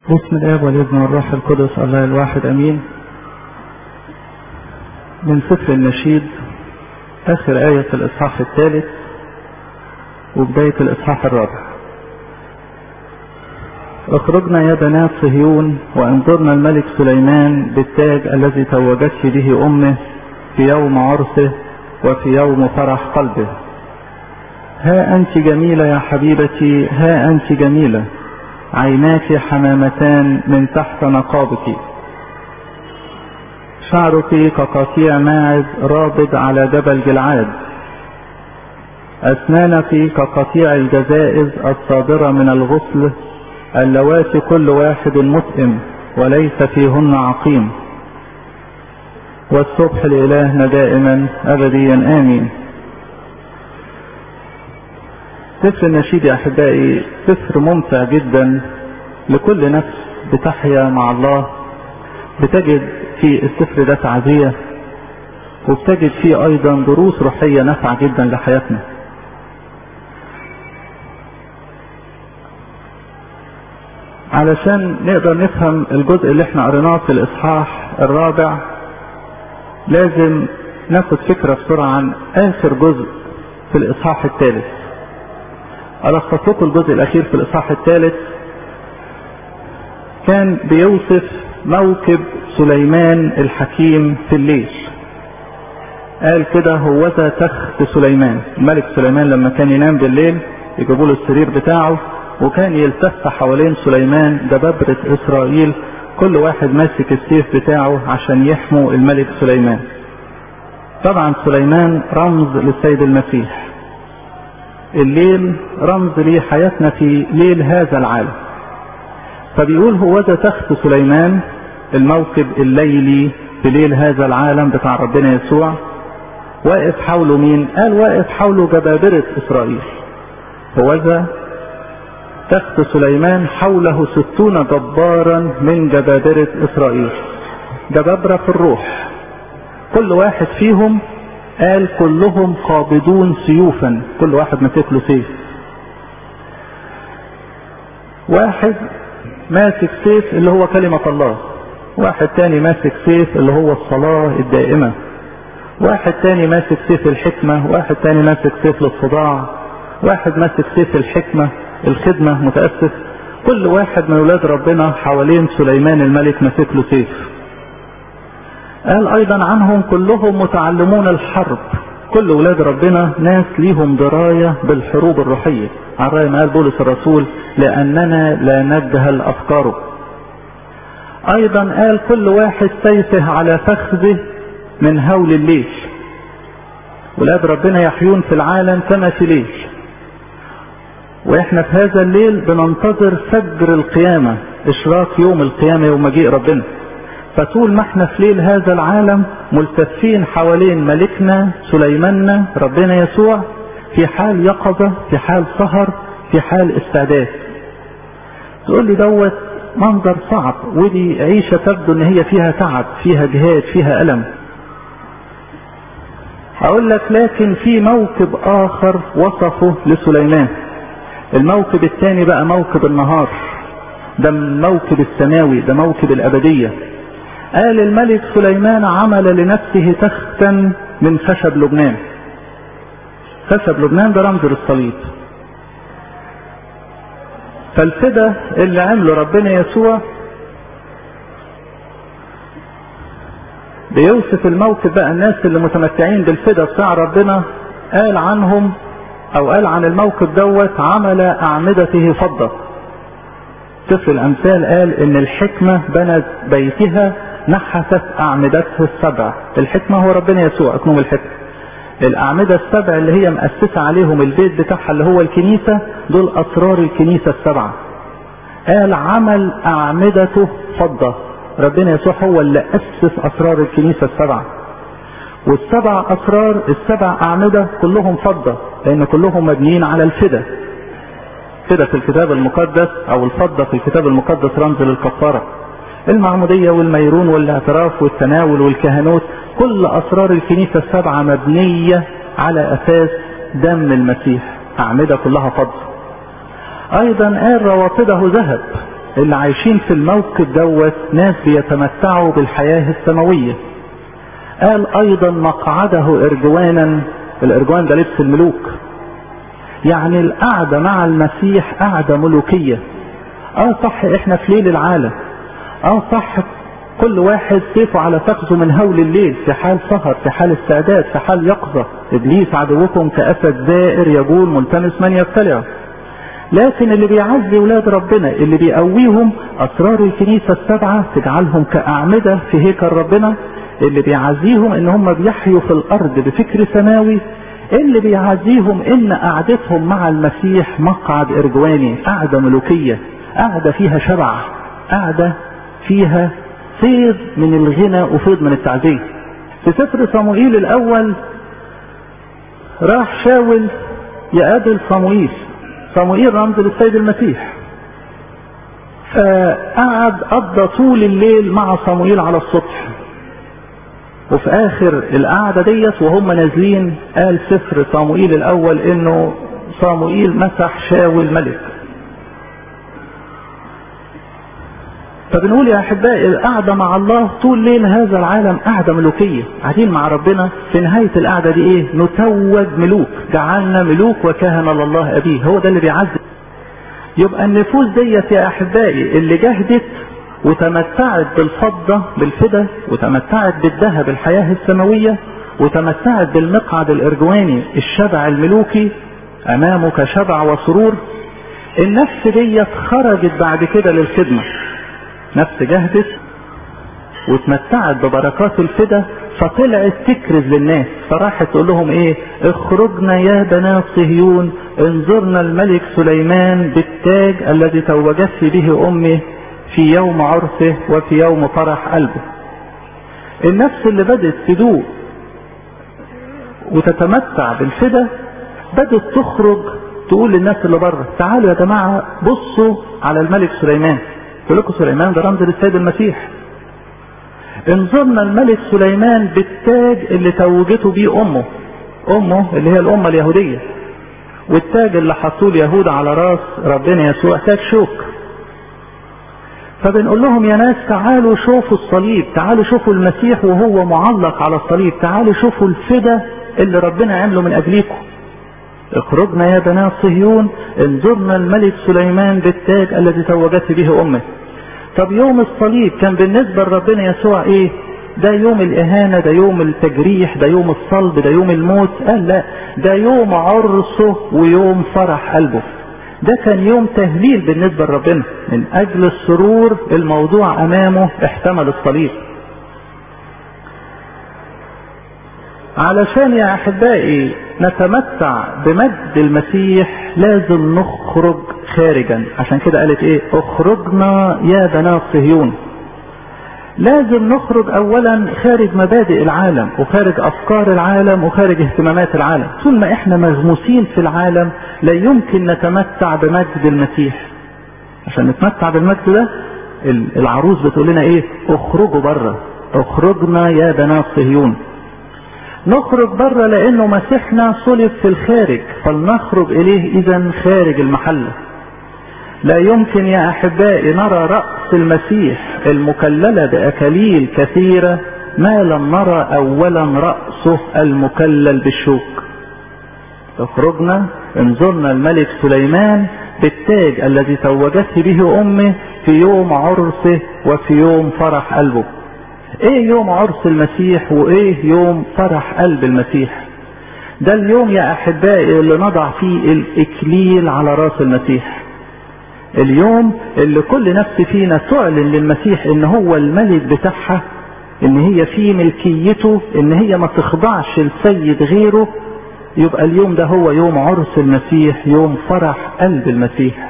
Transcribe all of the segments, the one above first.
بسم الاب والابن والروح القدس الله الواحد امين من سفر النشيد اخر آية في الاصحاح الثالث وبداية الاصحاح الرابع اخرجنا يا بنات صهيون وانظرنا الملك سليمان بالتاج الذي توجته به امه في يوم عرسه وفي يوم فرح قلبه ها انت جميلة يا حبيبتي ها انت جميلة عيناك حمامتان من تحت نقابك شعرك كقطيع ماعز رابض على جبل جلعاد أسنانك كقطيع الجزائز الصادرة من الغسل اللواتي كل واحد متئم وليس فيهن عقيم والصبح لإلهنا دائما أبديا آمين سفر النشيد يا احبائي سفر ممتع جدا لكل نفس بتحيا مع الله بتجد في السفر ده تعزية وبتجد فيه ايضا دروس روحية نافعة جدا لحياتنا علشان نقدر نفهم الجزء اللي احنا قريناه في الاصحاح الرابع لازم ناخد فكرة بسرعة عن اخر جزء في الاصحاح الثالث ألخص لكم الجزء الأخير في الإصحاح الثالث كان بيوصف موكب سليمان الحكيم في الليل قال كده هوذا تخت سليمان الملك سليمان لما كان ينام بالليل يجيبوا له السرير بتاعه وكان يلتف حوالين سليمان جبابرة إسرائيل كل واحد ماسك السيف بتاعه عشان يحموا الملك سليمان طبعا سليمان رمز للسيد المسيح الليل رمز لحياتنا في ليل هذا العالم فبيقول هوذا تخت سليمان الموكب الليلي في ليل هذا العالم بتاع ربنا يسوع واقف حوله مين قال واقف حوله جبابرة اسرائيل هوذا تخت سليمان حوله ستون جبارا من جبابرة اسرائيل جبابرة في الروح كل واحد فيهم قال كلهم قابضون سيوفا كل واحد ماسك له سيف واحد ماسك سيف اللي هو كلمة الله واحد تاني ماسك سيف اللي هو الصلاة الدائمة واحد تاني ماسك سيف الحكمة واحد تاني ماسك سيف للصداع واحد ماسك سيف الحكمة الخدمة متأسف كل واحد من ولاد ربنا حوالين سليمان الملك ماسك له سيف قال ايضا عنهم كلهم متعلمون الحرب كل ولاد ربنا ناس ليهم دراية بالحروب الروحية عن رأي ما قال بولس الرسول لأننا لا نجهل أفكاره أيضا قال كل واحد سيفه على فخذه من هول الليل ولاد ربنا يحيون في العالم كما في ليل واحنا في هذا الليل بننتظر فجر القيامة اشراق يوم القيامة يوم مجيء ربنا فطول ما احنا في ليل هذا العالم ملتفين حوالين ملكنا سليماننا ربنا يسوع في حال يقظة في حال سهر في حال استعداد تقول لي دوت منظر صعب ودي عيشة تبدو ان هي فيها تعب فيها جهاد فيها ألم اقول لك لكن في موكب اخر وصفه لسليمان الموكب الثاني بقى موكب النهار ده الموكب السماوي ده موكب الابديه قال الملك سليمان عمل لنفسه تختا من خشب لبنان خشب لبنان ده رمز للصليب فالفدا اللي عمله ربنا يسوع بيوصف الموكب بقى الناس اللي متمتعين بالفدا بتاع ربنا قال عنهم او قال عن الموكب دوت عمل اعمدته فضه سفر الامثال قال ان الحكمه بنت بيتها نحست أعمدته السبع الحكمة هو ربنا يسوع اكنوم الحكمة الأعمدة السبع اللي هي مؤسسة عليهم البيت بتاعها اللي هو الكنيسة دول أسرار الكنيسة السبعة قال عمل أعمدته فضة ربنا يسوع هو اللي أسس أسرار الكنيسة السبعة والسبع أسرار السبع أعمدة كلهم فضة لأن كلهم مبنيين على الفدا فدا في الكتاب المقدس أو الفضة في الكتاب المقدس رمز للكفارة المعمودية والميرون والاعتراف والتناول والكهنوت كل أسرار الكنيسة السبعة مبنية على أساس دم المسيح أعمدة كلها فضل أيضا قال روافده ذهب اللي عايشين في الموكب دوت ناس بيتمتعوا بالحياة السماوية قال ايضا مقعده ارجوانا الارجوان ده لبس الملوك يعني القعدة مع المسيح قعدة ملوكية اه صح احنا في ليل العالم اه صح كل واحد سيفه على فخذه من هول الليل في حال سهر في حال استعداد في حال يقظة ابليس عدوكم كاسد زائر يقول ملتمس من يبتلعه لكن اللي بيعزي ولاد ربنا اللي بيقويهم اسرار الكنيسة السبعة تجعلهم كاعمدة في هيكل ربنا اللي بيعزيهم ان هم بيحيوا في الارض بفكر سماوي اللي بيعزيهم ان قعدتهم مع المسيح مقعد ارجواني قعدة ملوكية قعدة فيها شبع قعدة فيها فيض من الغنى وفيض من التعزية في سفر صموئيل الاول راح شاول يقابل صموئيل صموئيل رمز للسيد المسيح فقعد قضى طول الليل مع صموئيل على السطح وفي اخر القعده ديت وهم نازلين قال سفر صموئيل الاول انه صموئيل مسح شاول ملك فبنقول يا احبائي القعده مع الله طول ليل هذا العالم قعده ملوكيه قاعدين مع ربنا في نهايه القعده دي ايه نتوج ملوك جعلنا ملوك وكهنه لله ابيه هو ده اللي بيعزز يبقى النفوس ديت يا احبائي اللي جهدت وتمتعت بالفضة بالفدى وتمتعت بالذهب الحياة السماوية وتمتعت بالمقعد الارجواني الشبع الملوكي امامك شبع وسرور النفس ديت خرجت بعد كده للخدمة نفس جهدت وتمتعت ببركات الفدى فطلعت تكرز للناس فراحت تقول لهم ايه اخرجنا يا بنات صهيون انظرنا الملك سليمان بالتاج الذي توجت به امه في يوم عرسه وفي يوم فرح قلبه النفس اللي بدت تدوق وتتمتع بالفدا بدت تخرج تقول للناس اللي بره تعالوا يا جماعه بصوا على الملك سليمان يقول لكم سليمان ده رمز للسيد المسيح انظرنا الملك سليمان بالتاج اللي توجته بيه امه امه اللي هي الامه اليهوديه والتاج اللي حطوه اليهود على راس ربنا يسوع تاج شوك فبنقول لهم يا ناس تعالوا شوفوا الصليب تعالوا شوفوا المسيح وهو معلق على الصليب تعالوا شوفوا الفدا اللي ربنا عمله من اجليكم اخرجنا يا بنات صهيون انظرنا الملك سليمان بالتاج الذي توجت به امه طب يوم الصليب كان بالنسبة لربنا يسوع ايه ده يوم الاهانة ده يوم التجريح ده يوم الصلب ده يوم الموت قال لا ده يوم عرسه ويوم فرح قلبه ده كان يوم تهليل بالنسبة لربنا من اجل السرور الموضوع امامه احتمل الصليب علشان يا احبائي نتمتع بمجد المسيح لازم نخرج خارجا عشان كده قالت ايه اخرجنا يا بنات صهيون لازم نخرج اولا خارج مبادئ العالم وخارج افكار العالم وخارج اهتمامات العالم طول ما احنا مغموسين في العالم لا يمكن نتمتع بمجد المسيح عشان نتمتع بالمجد ده العروس بتقول لنا ايه اخرجوا بره اخرجنا يا بنات صهيون نخرج بره لانه مسيحنا صلب في الخارج فلنخرج اليه اذا خارج المحله لا يمكن يا احبائي نرى راس المسيح المكلله باكاليل كثيره ما لم نرى اولا راسه المكلل بالشوك اخرجنا انظرنا الملك سليمان بالتاج الذي توجت به امه في يوم عرسه وفي يوم فرح قلبه ايه يوم عرس المسيح وايه يوم فرح قلب المسيح ده اليوم يا احبائي اللي نضع فيه الاكليل على راس المسيح اليوم اللي كل نفس فينا تعلن للمسيح ان هو الملك بتاعها ان هي في ملكيته ان هي ما تخضعش لسيد غيره يبقى اليوم ده هو يوم عرس المسيح يوم فرح قلب المسيح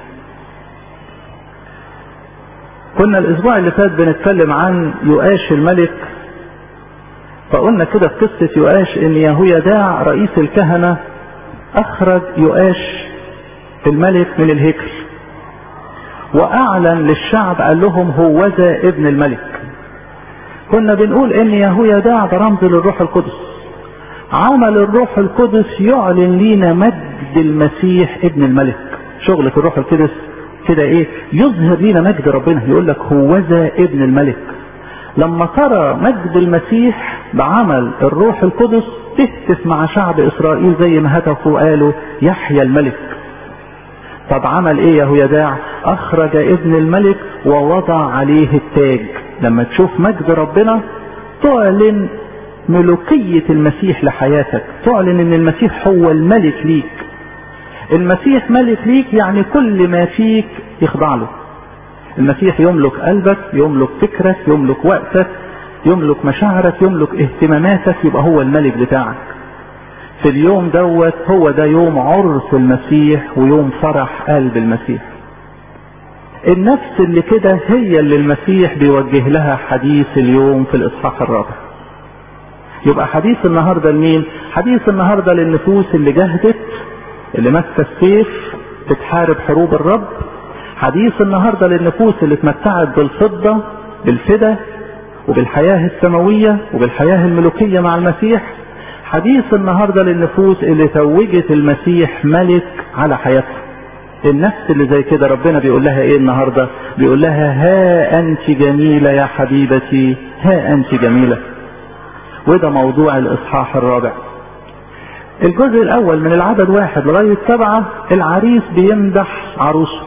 كنا الاسبوع اللي فات بنتكلم عن يؤاش الملك فقلنا كده في قصة يؤاش ان يهويداع رئيس الكهنة اخرج يؤاش الملك من الهيكل واعلن للشعب قال لهم هوذا ابن الملك كنا بنقول ان يهويداع ده رمز للروح القدس عمل الروح القدس يعلن لينا مجد المسيح ابن الملك شغلة الروح القدس كده ايه يظهر لنا مجد ربنا يقول لك هوذا ابن الملك لما ترى مجد المسيح بعمل الروح القدس تهتف مع شعب اسرائيل زي ما هتفوا وقالوا يحيى الملك طب عمل ايه يا هيداع اخرج ابن الملك ووضع عليه التاج لما تشوف مجد ربنا تعلن ملوكية المسيح لحياتك تعلن ان المسيح هو الملك ليك المسيح ملك ليك يعني كل ما فيك يخضع له المسيح يملك قلبك يملك فكرك يملك وقتك يملك مشاعرك يملك اهتماماتك يبقى هو الملك بتاعك في اليوم دوت هو ده يوم عرس المسيح ويوم فرح قلب المسيح النفس اللي كده هي اللي المسيح بيوجه لها حديث اليوم في الاصحاح الرابع يبقى حديث النهارده لمين حديث النهارده للنفوس اللي جهدت اللي ماسكه السيف بتحارب حروب الرب حديث النهارده للنفوس اللي اتمتعت بالفضه بالفدا وبالحياه السماويه وبالحياه الملوكيه مع المسيح حديث النهارده للنفوس اللي توجت المسيح ملك على حياتها النفس اللي زي كده ربنا بيقول لها ايه النهارده بيقول لها ها انت جميله يا حبيبتي ها انت جميله وده موضوع الاصحاح الرابع الجزء الاول من العدد واحد لغايه سبعه العريس بيمدح عروسه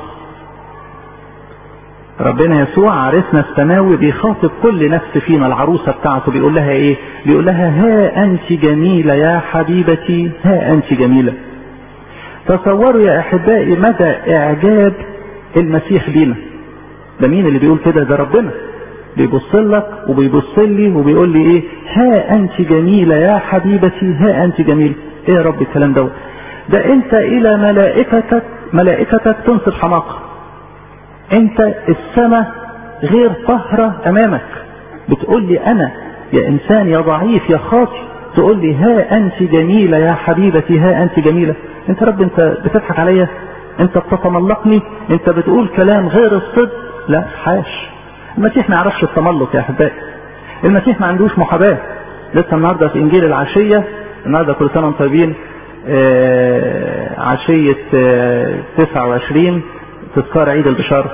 ربنا يسوع عريسنا السماوي بيخاطب كل نفس فينا العروسة بتاعته بيقول لها ايه بيقول لها ها انت جميلة يا حبيبتي ها انت جميلة تصوروا يا احبائي مدى اعجاب المسيح بينا ده مين اللي بيقول كده ده ربنا بيبص لك وبيبص لي وبيقول لي ايه ها انت جميلة يا حبيبتي ها انت جميلة ايه يا رب الكلام دوت ده انت الى ملائكتك ملائكتك تنصب حماقه انت السماء غير طهرة امامك بتقول لي انا يا انسان يا ضعيف يا خاطي تقول لي ها انت جميلة يا حبيبتي ها انت جميلة انت رب انت بتضحك عليا انت بتتملقني انت بتقول كلام غير الصدق لا حاش المسيح ما يعرفش التملق يا احبائي المسيح ما عندوش محاباة لسه النهارده في انجيل العشية النهارده كل سنة وانتم طيبين آه عشية آه 29 تذكار عيد البشارة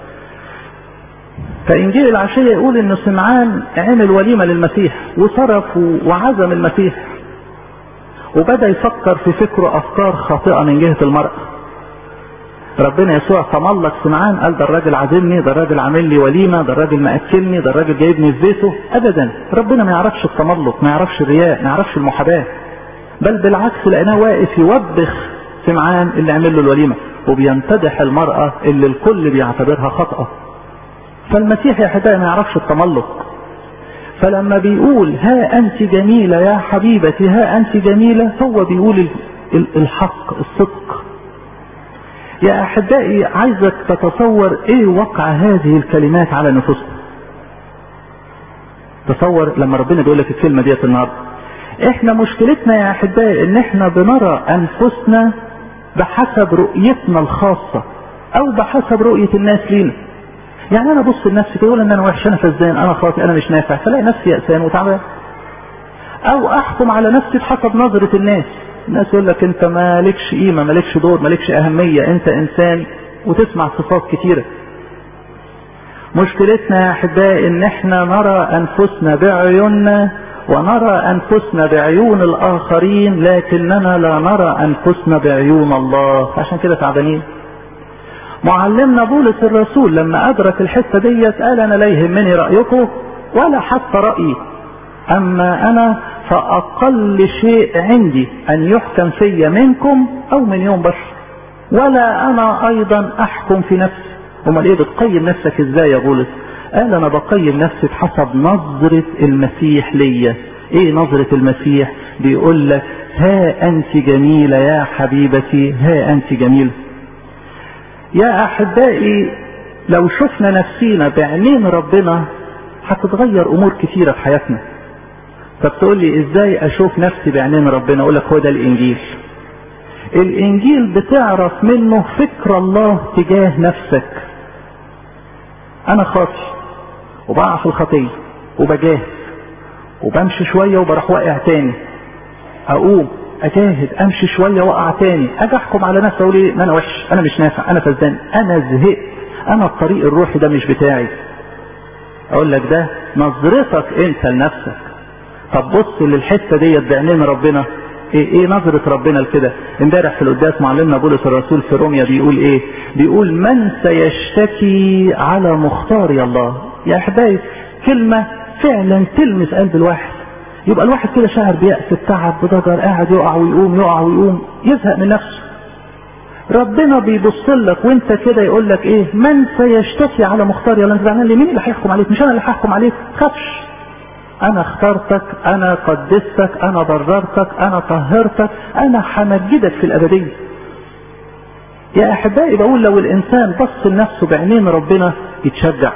فإنجيل العشية يقول إن سمعان عمل وليمة للمسيح وصرف وعزم المسيح وبدأ يفكر في فكره أفكار خاطئة من جهة المرأة ربنا يسوع تملق سمعان قال ده الراجل عازمني ده الراجل عامل لي وليمه ده الراجل مأكلني ده الراجل جايبني في بيته ابدا ربنا ما يعرفش التملق ما يعرفش الرياء ما يعرفش المحاباه بل بالعكس لقيناه واقف يوبخ سمعان اللي عمل له الوليمه وبيمتدح المرأة اللي الكل بيعتبرها خطأ فالمسيح يا حبايبي ما يعرفش التملق فلما بيقول ها أنت جميلة يا حبيبتي ها أنت جميلة هو بيقول الحق الصدق يا أحبائي عايزك تتصور إيه وقع هذه الكلمات على نفوسنا تصور لما ربنا بيقول لك الكلمة ديت النهارده احنا مشكلتنا يا احبائي ان احنا بنرى انفسنا بحسب رؤيتنا الخاصة او بحسب رؤية الناس لينا يعني انا ابص لنفسي كده اقول ان انا وحش انا فزان انا خاطئ انا مش نافع فلاقي نفسي يأسان وتعبان او احكم على نفسي بحسب نظرة الناس الناس يقول لك انت مالكش قيمة مالكش دور مالكش اهمية انت انسان وتسمع صفات كتيرة مشكلتنا يا احبائي ان احنا نرى انفسنا بعيوننا ونرى انفسنا بعيون الاخرين لكننا لا نرى انفسنا بعيون الله عشان كده تعبانين معلمنا بولس الرسول لما ادرك الحته ديت قال انا لا يهمني رايكم ولا حتى رايي اما انا فاقل شيء عندي ان يحكم في منكم او من يوم بشر ولا انا ايضا احكم في نفسي امال ايه بتقيم نفسك ازاي يا بولس قال انا بقيم نفسي بحسب نظرة المسيح ليا ايه نظرة المسيح بيقول لك ها انت جميلة يا حبيبتي ها انت جميلة يا احبائي لو شفنا نفسينا بعينين ربنا هتتغير امور كتيرة في حياتنا طب تقول لي ازاي اشوف نفسي بعينين ربنا اقول لك هو ده الانجيل الانجيل بتعرف منه فكر الله تجاه نفسك انا خاطي وبقع في الخطيه وبجاهد وبمشي شويه وبروح واقع تاني اقوم اجاهد امشي شويه واقع تاني اجي احكم على نفسي اقول ايه انا وحش انا مش نافع انا فزدان انا زهقت انا الطريق الروحي ده مش بتاعي اقول لك ده نظرتك انت لنفسك طب بص للحته ديت بعينين ربنا ايه, ايه نظرة ربنا لكده امبارح في القداس معلمنا بولس الرسول في روميا بيقول ايه بيقول من سيشتكي على مختار الله يا احبائي كلمة فعلا تلمس قلب الواحد يبقى الواحد كده شاعر بيأس بتعب بضجر قاعد يقع ويقوم يقع ويقوم يزهق من نفسه ربنا بيبص لك وانت كده يقول لك ايه من سيشتكي على مختار الله انت زعلان ليه مين اللي هيحكم عليك مش انا اللي هحكم عليك خافش انا اخترتك انا قدستك انا بررتك انا طهرتك انا همجدك في الابديه يا احبائي بقول لو الانسان بص لنفسه بعينين ربنا يتشجع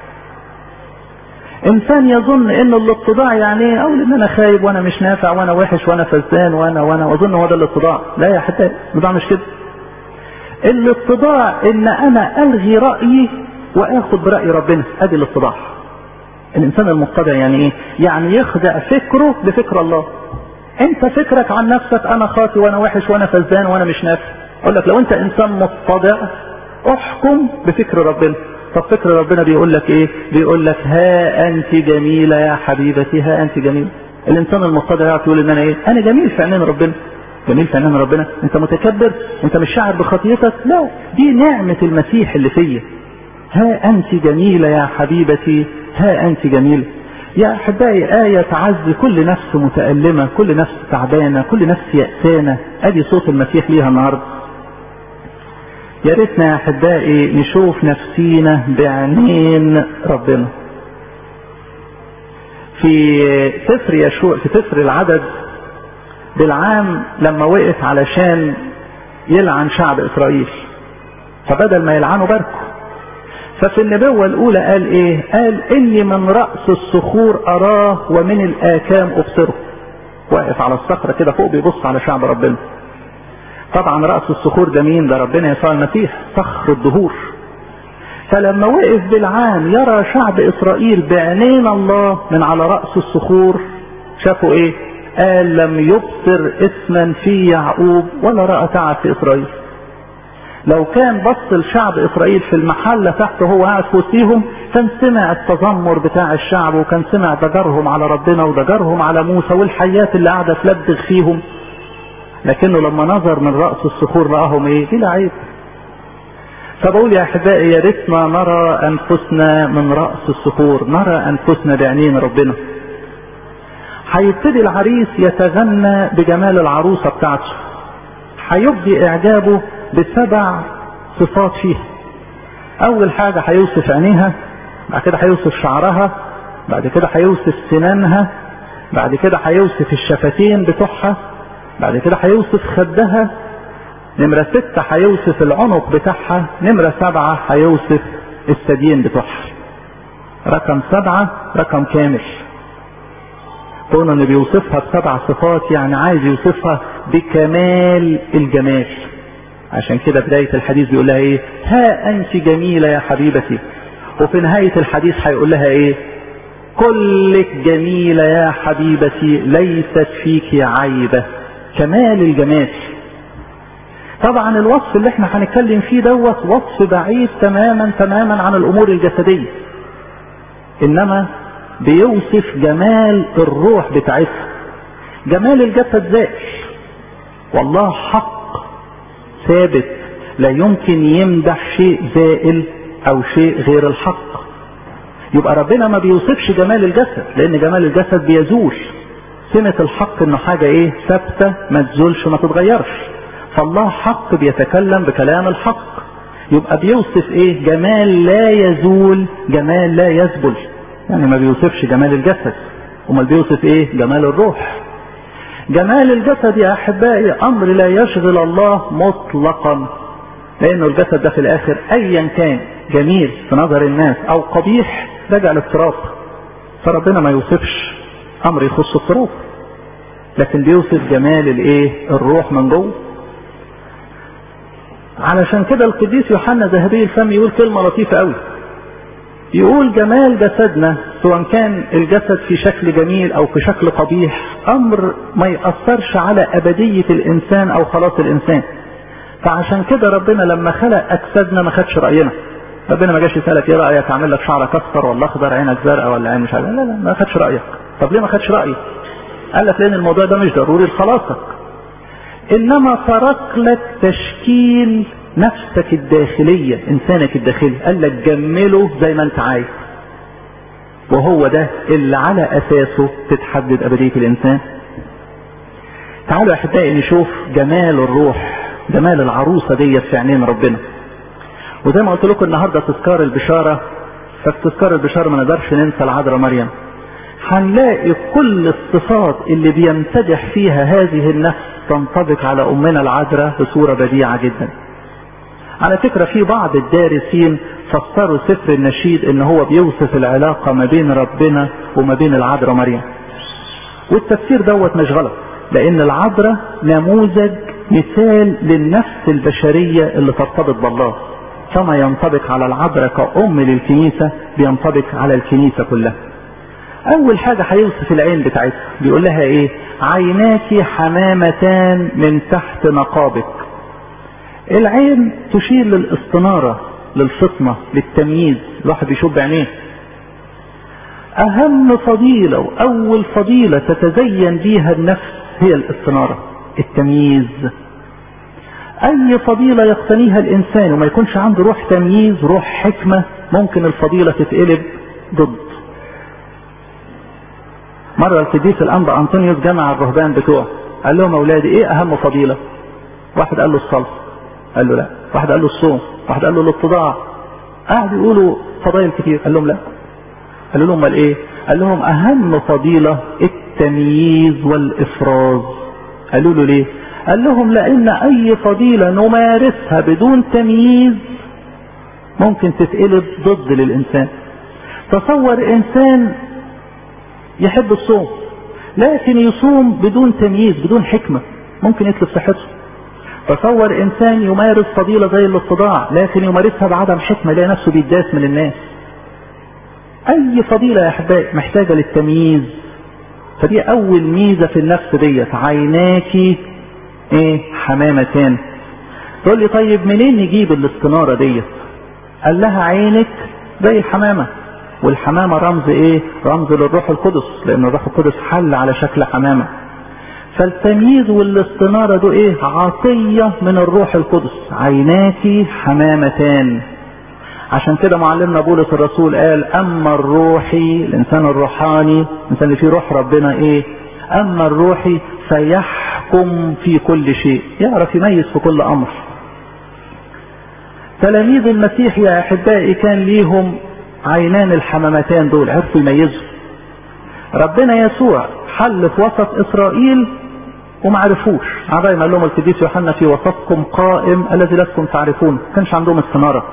انسان يظن ان الاتضاع يعني ايه اقول ان انا خايب وانا مش نافع وانا وحش وانا فزان وانا وانا واظن هو ده الاتضاع لا يا احبائي الاتضاع مش كده الاتضاع ان انا الغي رايي واخد براي ربنا ادي الاتضاع الانسان المتضع يعني ايه يعني يخضع فكره لفكر الله انت فكرك عن نفسك انا خاطي وانا وحش وانا فزان وانا مش نافع اقول لك لو انت انسان متضع احكم بفكر ربنا طب فكر ربنا بيقول لك ايه بيقول لك ها انت جميله يا حبيبتي ها انت جميله الانسان المتضع يعرف يقول ان انا ايه انا جميل في عينين ربنا جميل في عينين ربنا انت متكبر انت مش شاعر بخطيتك لا دي نعمه المسيح اللي فيا ها انت جميله يا حبيبتي ها أنت جميل يا أحبائي آية تعزي كل نفس متألمة كل نفس تعبانة كل نفس يأسانة أدي صوت المسيح ليها النهاردة يا ريتنا يا أحبائي نشوف نفسينا بعينين ربنا في سفر يشوع في سفر العدد بالعام لما وقف علشان يلعن شعب إسرائيل فبدل ما يلعنوا باركوا ففي النبوة الأولى قال إيه؟ قال إني من رأس الصخور أراه ومن الآكام أبصره. واقف على الصخرة كده فوق بيبص على شعب ربنا. طبعا رأس الصخور ده مين؟ ده ربنا يسوع المسيح صخر الدهور. فلما وقف بالعام يرى شعب إسرائيل بعينين الله من على رأس الصخور شافوا إيه؟ قال لم يبصر اسما في يعقوب ولا رأى تعب في إسرائيل. لو كان بص لشعب اسرائيل في المحله تحت وهو قاعد في وسطيهم كان سمع التذمر بتاع الشعب وكان سمع ضجرهم على ربنا وضجرهم على موسى والحيات اللي قاعده تلدغ فيهم لكنه لما نظر من راس الصخور راهم ايه بلا عيب فبقول يا احبائي يا ريتنا نرى انفسنا من راس الصخور نرى انفسنا بعينين ربنا هيبتدي العريس يتغنى بجمال العروسه بتاعته هيبدي اعجابه بسبع صفات فيها اول حاجة هيوصف عينيها بعد كده هيوصف شعرها بعد كده هيوصف سنانها بعد كده هيوصف الشفتين بتوعها بعد كده هيوصف خدها نمرة ستة هيوصف العنق بتاعها نمرة سبعة هيوصف الثديين بتوعها رقم سبعة رقم كامل قلنا ان بيوصفها بسبع صفات يعني عايز يوصفها بكمال الجمال عشان كده بداية الحديث بيقول لها ايه ها انت جميلة يا حبيبتي وفي نهاية الحديث هيقول لها ايه كلك جميلة يا حبيبتي ليست فيك عيبة كمال الجمال طبعا الوصف اللي احنا هنتكلم فيه دوت وصف بعيد تماما تماما عن الامور الجسدية انما بيوصف جمال الروح بتاعتها جمال الجسد ذات والله حق ثابت لا يمكن يمدح شيء زائل او شيء غير الحق يبقى ربنا ما بيوصفش جمال الجسد لان جمال الجسد بيزول سمة الحق انه حاجة ايه ثابتة ما تزولش ما تتغيرش فالله حق بيتكلم بكلام الحق يبقى بيوصف ايه جمال لا يزول جمال لا يذبل يعني ما بيوصفش جمال الجسد امال بيوصف ايه جمال الروح جمال الجسد يا احبائي امر لا يشغل الله مطلقا لانه الجسد ده في الاخر ايا كان جميل في نظر الناس او قبيح راجع الاضطراب فربنا ما يوصفش امر يخص التراب لكن بيوصف جمال الايه الروح من جوه علشان كده القديس يوحنا ذهبي الفم يقول كلمه لطيفه قوي يقول جمال جسدنا سواء كان الجسد في شكل جميل او في شكل قبيح امر ما يأثرش على ابدية الانسان او خلاص الانسان فعشان كده ربنا لما خلق اجسادنا ما خدش راينا ربنا ما جاش يسالك ايه رايك اعمل لك شعرك اصفر ولا اخضر عينك زرقاء ولا عين مش عارف لا لا ما خدش رايك طب ليه ما خدش رايي قال لك لان الموضوع ده مش ضروري لخلاصك انما ترك لك تشكيل نفسك الداخلية انسانك الداخلي قال لك جمله زي ما انت عايز وهو ده اللي على اساسه تتحدد ابدية الانسان تعالوا يا احبائي نشوف جمال الروح جمال العروسة ديت في عينين ربنا وزي ما قلت لكم النهارده تذكار البشارة ففي تذكار البشارة ما نقدرش ننسى العذراء مريم هنلاقي كل الصفات اللي بيمتدح فيها هذه النفس تنطبق على امنا العذراء بصورة بديعة جدا على فكرة في بعض الدارسين فسروا سفر النشيد ان هو بيوصف العلاقة ما بين ربنا وما بين العذراء مريم والتفسير دوت مش غلط لان العذراء نموذج مثال للنفس البشرية اللي ترتبط بالله كما ينطبق على العذراء كأم للكنيسة بينطبق على الكنيسة كلها اول حاجة هيوصف العين بتاعتها بيقول لها ايه عيناك حمامتان من تحت نقابك العين تشير للاستنارة للفطنة للتمييز الواحد بيشوف بعينيه اهم فضيلة واول فضيلة تتزين بيها النفس هي الاستنارة التمييز اي فضيلة يقتنيها الانسان وما يكونش عنده روح تمييز روح حكمة ممكن الفضيلة تتقلب ضد مرة القديس الانبا انطونيوس جمع الرهبان بتوعه قال لهم اولادي ايه اهم فضيلة واحد قال له الصلاة قال له لا واحد قال له الصوم واحد قال له الاتضاع قعدوا يقولوا فضائل كتير قال لهم لا قال لهم امال ايه قال لهم اهم فضيلة التمييز والافراز قالوا له ليه قال لهم لان اي فضيلة نمارسها بدون تمييز ممكن تتقلب ضد للانسان تصور انسان يحب الصوم لكن يصوم بدون تمييز بدون حكمة ممكن يتلف صحته تصور انسان يمارس فضيلة زي الاتضاع لكن يمارسها بعدم حكمة يلاقي نفسه بيداس من الناس اي فضيلة يا احبائي محتاجة للتمييز فدي اول ميزة في النفس ديت عيناكي ايه حمامتان تقول لي طيب منين نجيب الاستنارة ديت قال لها عينك زي الحمامة والحمامة رمز ايه رمز للروح القدس لان الروح القدس حل على شكل حمامة فالتمييز والاستنارة دول ايه عطية من الروح القدس عيناك حمامتان عشان كده معلمنا بولس الرسول قال اما الروحي الانسان الروحاني الانسان اللي فيه روح ربنا ايه اما الروحي فيحكم في كل شيء يعرف يميز في كل امر تلاميذ المسيح يا احبائي كان ليهم عينان الحمامتان دول عرفوا يميزوا ربنا يسوع حل في وسط اسرائيل وما عرفوش عباية ما قال لهم القديس يوحنا في وسطكم قائم الذي لستم تعرفون ما كانش عندهم استنارة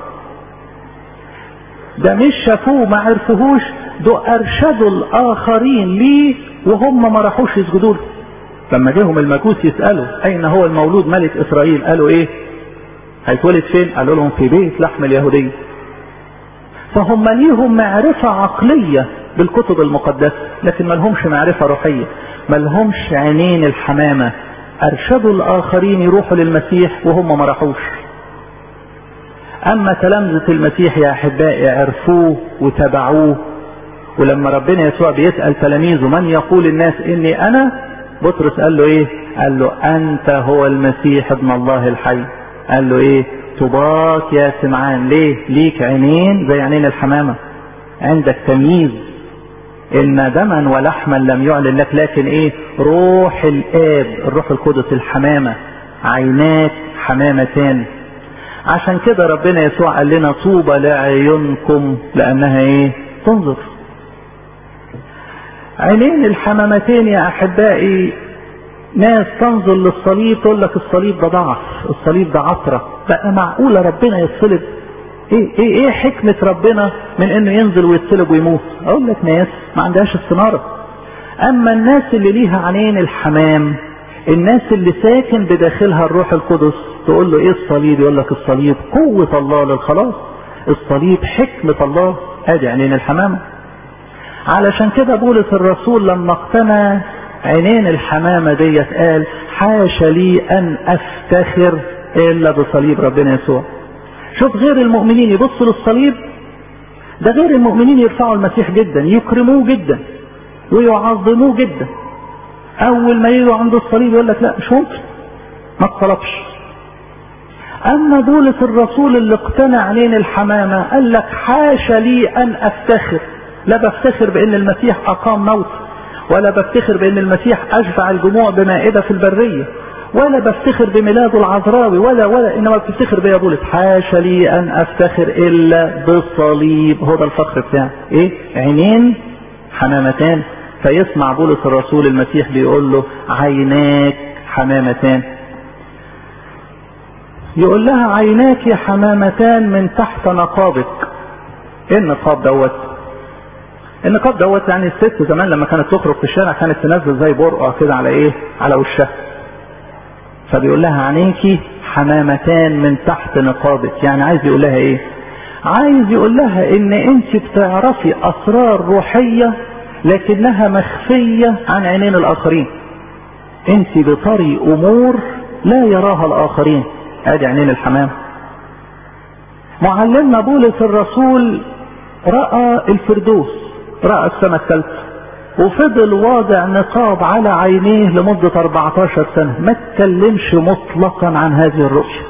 ده مش شافوه ما عرفوهوش ده ارشدوا الاخرين ليه وهم ما راحوش يسجدوا له لما جيهم المجوس يسالوا اين هو المولود ملك اسرائيل قالوا ايه هيتولد فين قالوا لهم في بيت لحم اليهوديه فهم ليهم معرفة عقلية بالكتب المقدسة لكن ما لهمش معرفة روحية ما لهمش عينين الحمامة أرشدوا الآخرين يروحوا للمسيح وهم ما راحوش أما تلامذة المسيح يا أحبائي عرفوه وتبعوه ولما ربنا يسوع بيسأل تلاميذه من يقول الناس إني أنا بطرس قال له إيه قال له أنت هو المسيح ابن الله الحي قال له إيه طباك يا سمعان ليه ليك عينين زي عينين الحمامة عندك تمييز ان دما ولحما لم يعلن لك لكن ايه روح الاب الروح القدس الحمامة عيناك حمامتان عشان كده ربنا يسوع قال لنا طوبى لعيونكم لانها ايه تنظر عينين الحمامتين يا احبائي ناس تنظر للصليب تقول لك الصليب ده ضعف الصليب ده عطرة بقى معقولة ربنا يتصلب ايه ايه ايه حكمة ربنا من انه ينزل ويتصلب ويموت اقول لك ناس ما عندهاش استنارة اما الناس اللي ليها عينين الحمام الناس اللي ساكن بداخلها الروح القدس تقول له ايه الصليب يقول لك الصليب قوة الله للخلاص الصليب حكمة الله ادي عينين الحمامة علشان كده بولس الرسول لما اقتنى عينين الحمامة ديت قال حاشا لي ان افتخر الا بصليب ربنا يسوع شوف غير المؤمنين يبصوا للصليب ده غير المؤمنين يرفعوا المسيح جدا يكرموه جدا ويعظموه جدا اول ما يجوا عند الصليب يقول لك لا مش ممكن ما اتصلبش اما بولس الرسول اللي اقتنع عينين الحمامة قال لك حاشا لي ان افتخر لا بفتخر بان المسيح اقام موت ولا بفتخر بان المسيح اشبع الجموع بمائدة في البرية ولا بفتخر بميلاده العذراوي ولا ولا انما بفتخر بيا بولس حاشا لي ان افتخر الا بالصليب هو ده الفخر بتاعي ايه عينين حمامتان فيسمع بولس الرسول المسيح بيقول له عيناك حمامتان يقول لها عيناك حمامتان من تحت نقابك ايه النقاب دوت النقاب دوت يعني الست زمان لما كانت تخرج في الشارع كانت تنزل زي برقع كده على ايه على وشها فبيقول لها عينيكي حمامتان من تحت نقابك يعني عايز يقول لها ايه عايز يقول لها ان انت بتعرفي اسرار روحية لكنها مخفية عن عينين الاخرين انت بطري امور لا يراها الاخرين ادي عينين الحمام معلمنا بولس الرسول رأى الفردوس رأى السماء الثالثة وفضل واضع نقاب على عينيه لمدة 14 سنة ما اتكلمش مطلقا عن هذه الرؤية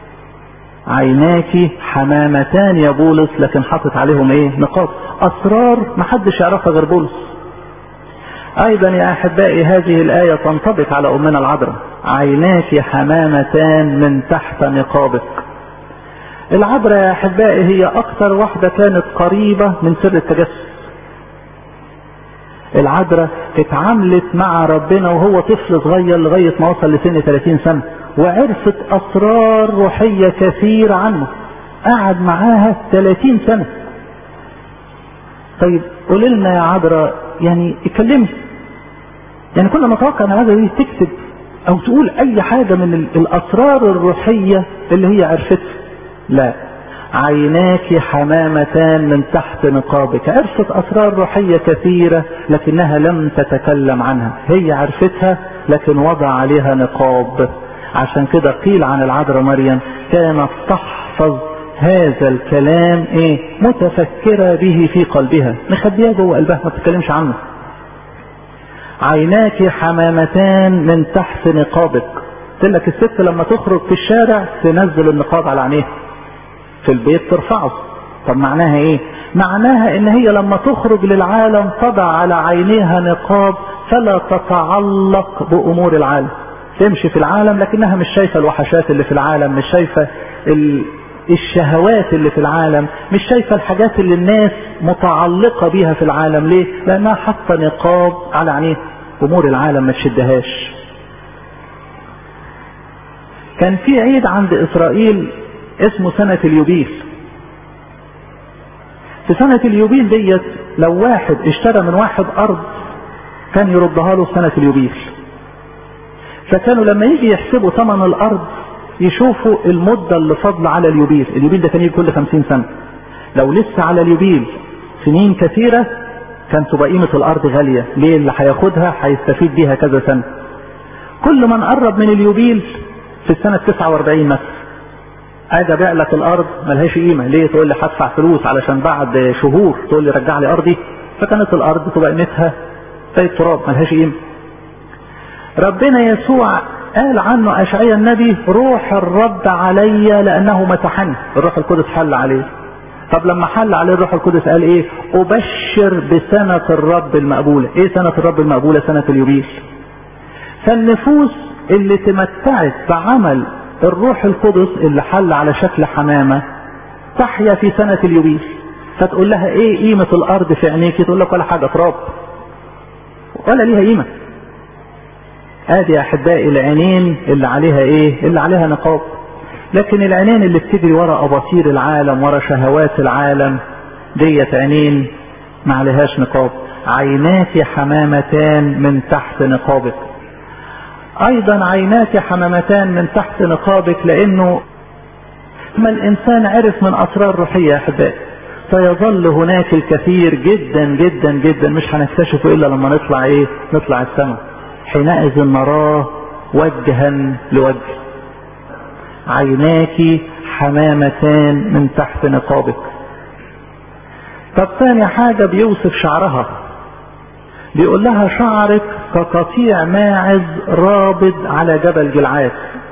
عيناك حمامتان يا بولس لكن حاطط عليهم ايه نقاب اسرار ما حدش يعرفها غير بولس ايضا يا احبائي هذه الاية تنطبق على امنا العذراء عيناك حمامتان من تحت نقابك العذراء يا احبائي هي اكثر واحدة كانت قريبة من سر التجسد العذراء اتعاملت مع ربنا وهو طفل صغير لغاية ما وصل لسن 30 سنة وعرفت اسرار روحية كثيرة عنه قعد معاها 30 سنة طيب قولي لنا يا عذراء يعني اتكلمي يعني كنا نتوقع ان العذراء دي تكتب او تقول اي حاجة من الاسرار الروحية اللي هي عرفتها لا عيناك حمامتان من تحت نقابك عرفت اسرار روحية كثيرة لكنها لم تتكلم عنها هي عرفتها لكن وضع عليها نقاب عشان كده قيل عن العذراء مريم كانت تحفظ هذا الكلام ايه متفكرة به في قلبها مخبيها جوه قلبها ما تتكلمش عنه عيناك حمامتان من تحت نقابك قلت لك الست لما تخرج في الشارع تنزل النقاب على عينيها في البيت ترفعه طب معناها ايه معناها ان هي لما تخرج للعالم تضع على عينيها نقاب فلا تتعلق بامور العالم تمشي في العالم لكنها مش شايفة الوحشات اللي في العالم مش شايفة ال... الشهوات اللي في العالم مش شايفة الحاجات اللي الناس متعلقة بيها في العالم ليه لانها حاطة نقاب على عينيها امور العالم ما تشدهاش كان في عيد عند اسرائيل اسمه سنة اليوبيل في سنة اليوبيل ديت لو واحد اشترى من واحد ارض كان يردها له سنة اليوبيل فكانوا لما يجي يحسبوا ثمن الارض يشوفوا المدة اللي فاضلة على اليوبيل اليوبيل ده كان يجي كل خمسين سنة لو لسه على اليوبيل سنين كثيرة كان تبقى قيمة الارض غالية ليه اللي هياخدها هيستفيد بيها كذا سنة كل من قرب من اليوبيل في السنة 49 مثلا اجي ابيع لك الارض ملهاش قيمه ليه تقول لي هدفع فلوس علشان بعد شهور تقول لي رجع لي ارضي فكانت الارض تبقى قيمتها زي التراب ملهاش قيمه ربنا يسوع قال عنه اشعيا النبي روح الرب علي لانه مسحني الروح القدس حل عليه طب لما حل عليه الروح القدس قال ايه ابشر بسنة الرب المقبولة ايه سنة الرب المقبولة سنة اليوبيل فالنفوس اللي تمتعت بعمل الروح القدس اللي حل على شكل حمامة تحيا في سنة اليوبيل فتقول لها ايه قيمة الارض في عينيك تقول لك ولا حاجة تراب ولا ليها قيمة ادي يا احبائي العينين اللي عليها ايه اللي عليها نقاب لكن العينين اللي بتجري ورا اباطير العالم ورا شهوات العالم ديت عينين ما عليهاش نقاب عيناك حمامتان من تحت نقابك ايضا عيناك حمامتان من تحت نقابك لانه ما الانسان عرف من اسرار روحية يا احبائي سيظل هناك الكثير جدا جدا جدا مش هنكتشفه الا لما نطلع ايه نطلع السماء حينئذ نراه وجها لوجه عيناك حمامتان من تحت نقابك طب تاني حاجة بيوصف شعرها بيقول لها شعرك كقطيع ماعز رابض على جبل جلعاد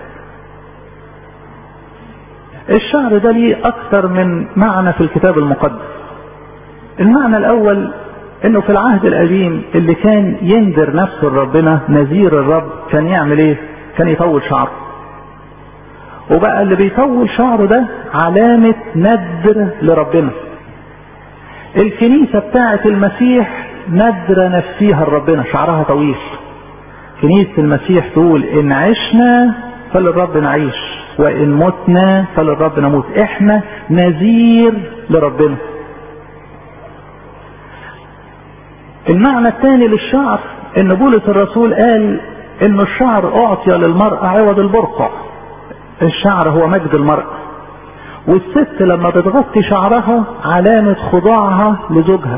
الشعر ده ليه اكتر من معنى في الكتاب المقدس المعنى الاول انه في العهد القديم اللي كان ينذر نفسه لربنا نذير الرب كان يعمل ايه كان يطول شعره وبقى اللي بيطول شعره ده علامة ندر لربنا الكنيسة بتاعة المسيح ندر نفسيها لربنا شعرها طويل كنيسة المسيح تقول ان عشنا فللرب نعيش وان متنا فللرب نموت احنا نذير لربنا المعنى الثاني للشعر ان بولس الرسول قال ان الشعر اعطي للمرأة عوض البرقع الشعر هو مجد المرأة والست لما بتغطي شعرها علامة خضوعها لزوجها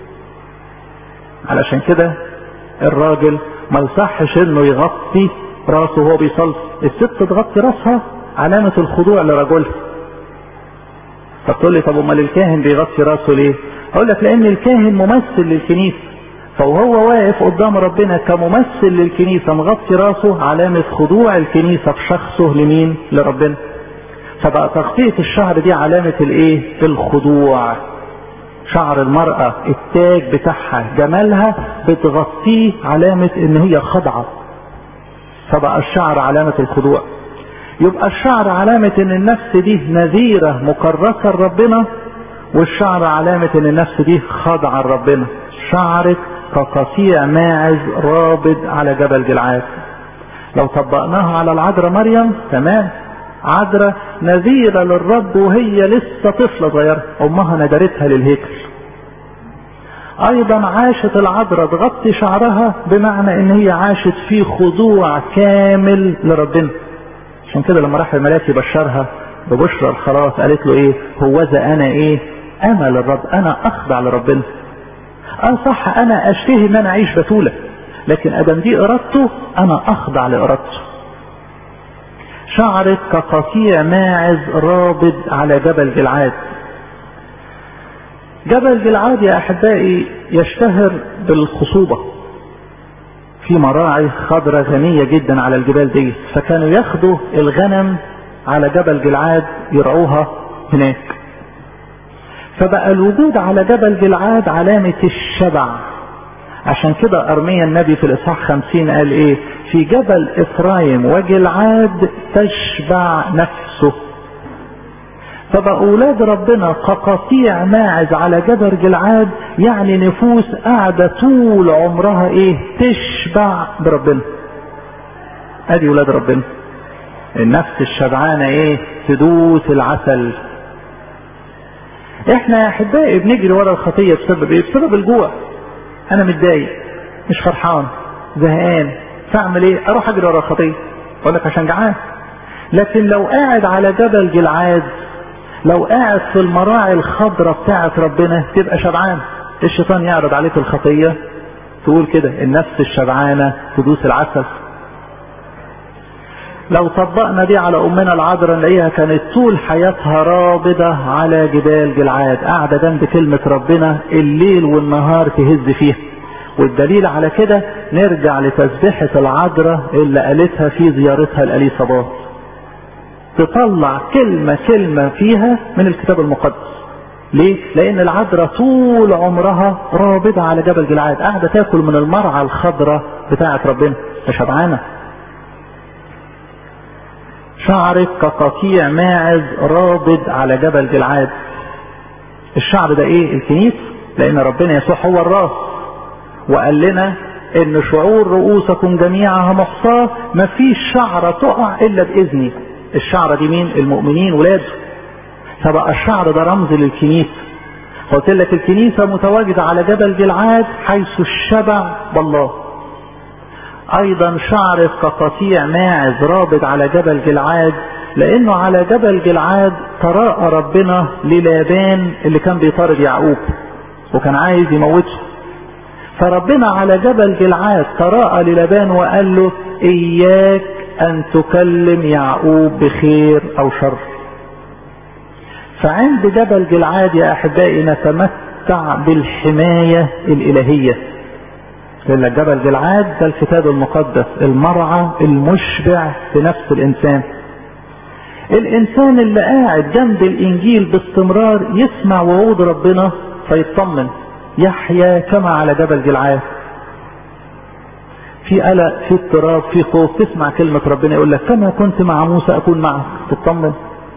علشان كده الراجل ما يصحش انه يغطي راسه وهو بيصلي الست تغطي راسها علامة الخضوع لرجلها طب تقول لي طب امال الكاهن بيغطي راسه ليه اقول لك لان الكاهن ممثل للكنيسة فوهو واقف قدام ربنا كممثل للكنيسة مغطي راسه علامة خضوع الكنيسة بشخصه لمين لربنا فبقى تغطية الشعر دي علامة الايه الخضوع شعر المرأة التاج بتاعها جمالها بتغطيه علامة ان هي خضعة فبقى الشعر علامة الخضوع يبقى الشعر علامة ان النفس دي نذيرة مكرسة لربنا والشعر علامة ان النفس دي خاضعة لربنا شعرك كقطيع ماعز رابض على جبل جلعاد لو طبقناها على العذراء مريم تمام عذراء نذيرة للرب وهي لسه طفلة صغيرة امها ندرتها للهيكل ايضا عاشت العذراء تغطي شعرها بمعنى ان هي عاشت في خضوع كامل لربنا عشان كده لما راح الملاك يبشرها ببشرى الخلاص قالت له ايه هوذا انا ايه امل الرب انا اخضع لربنا اه صح انا اشتهي ان انا اعيش بتولة لكن ادم دي ارادته انا اخضع لارادته شعرك كقطيع ماعز رابض على جبل جلعاد جبل جلعاد يا احبائي يشتهر بالخصوبة في مراعي خضرة غنية جدا على الجبال دي فكانوا ياخدوا الغنم على جبل جلعاد يرعوها هناك فبقى الوجود على جبل جلعاد علامة الشبع عشان كده أرميا النبي في الإصحاح خمسين قال إيه في جبل إفرايم وجلعاد تشبع نفسه فبقى أولاد ربنا كقطيع ماعز على جبل جلعاد يعني نفوس قاعدة طول عمرها إيه تشبع بربنا أدي أولاد ربنا النفس الشبعانة إيه تدوس العسل احنا يا احبائي بنجري ورا الخطيه بسبب ايه؟ بسبب الجوع. انا متضايق مش فرحان زهقان فاعمل ايه؟ اروح اجري ورا الخطيه. اقول لك عشان جعان. لكن لو قاعد على جبل جلعاد لو قاعد في المراعي الخضراء بتاعه ربنا تبقى شبعان. الشيطان يعرض عليك الخطيه تقول كده النفس الشبعانه تدوس العسل. لو طبقنا دي على امنا العذراء نلاقيها كانت طول حياتها رابضة على جبال جلعاد قاعدة جنب كلمة ربنا الليل والنهار تهز فيها والدليل على كده نرجع لتسبيحة العذراء اللي قالتها في زيارتها لأليصابات تطلع كلمة كلمة فيها من الكتاب المقدس ليه؟ لأن العذراء طول عمرها رابضة على جبل جلعاد قاعدة تاكل من المرعى الخضراء بتاعة ربنا فشبعانة شعرك كقطيع ماعز رابض على جبل جلعاد الشعر ده ايه الكنيسة لان ربنا يسوع هو الراس وقال لنا ان شعور رؤوسكم جميعها محصاة مفيش شعرة تقع الا باذني الشعرة دي مين المؤمنين ولاده فبقى الشعر ده رمز للكنيسة قلت لك الكنيسة متواجدة على جبل جلعاد حيث الشبع بالله ايضا شعرك كقطيع ماعز رابط على جبل جلعاد لانه على جبل جلعاد تراءى ربنا للابان اللي كان بيطارد يعقوب وكان عايز يموته فربنا على جبل جلعاد تراءى للابان وقال له اياك ان تكلم يعقوب بخير او شر فعند جبل جلعاد يا احبائي نتمتع بالحمايه الالهيه لأن جبل جلعاد ده الكتاب المقدس المرعى المشبع في نفس الإنسان الإنسان اللي قاعد جنب الإنجيل باستمرار يسمع وعود ربنا فيطمن يحيا كما على جبل جلعاد في قلق في اضطراب في خوف تسمع كلمة ربنا يقول لك كما كنت مع موسى أكون معك تطمن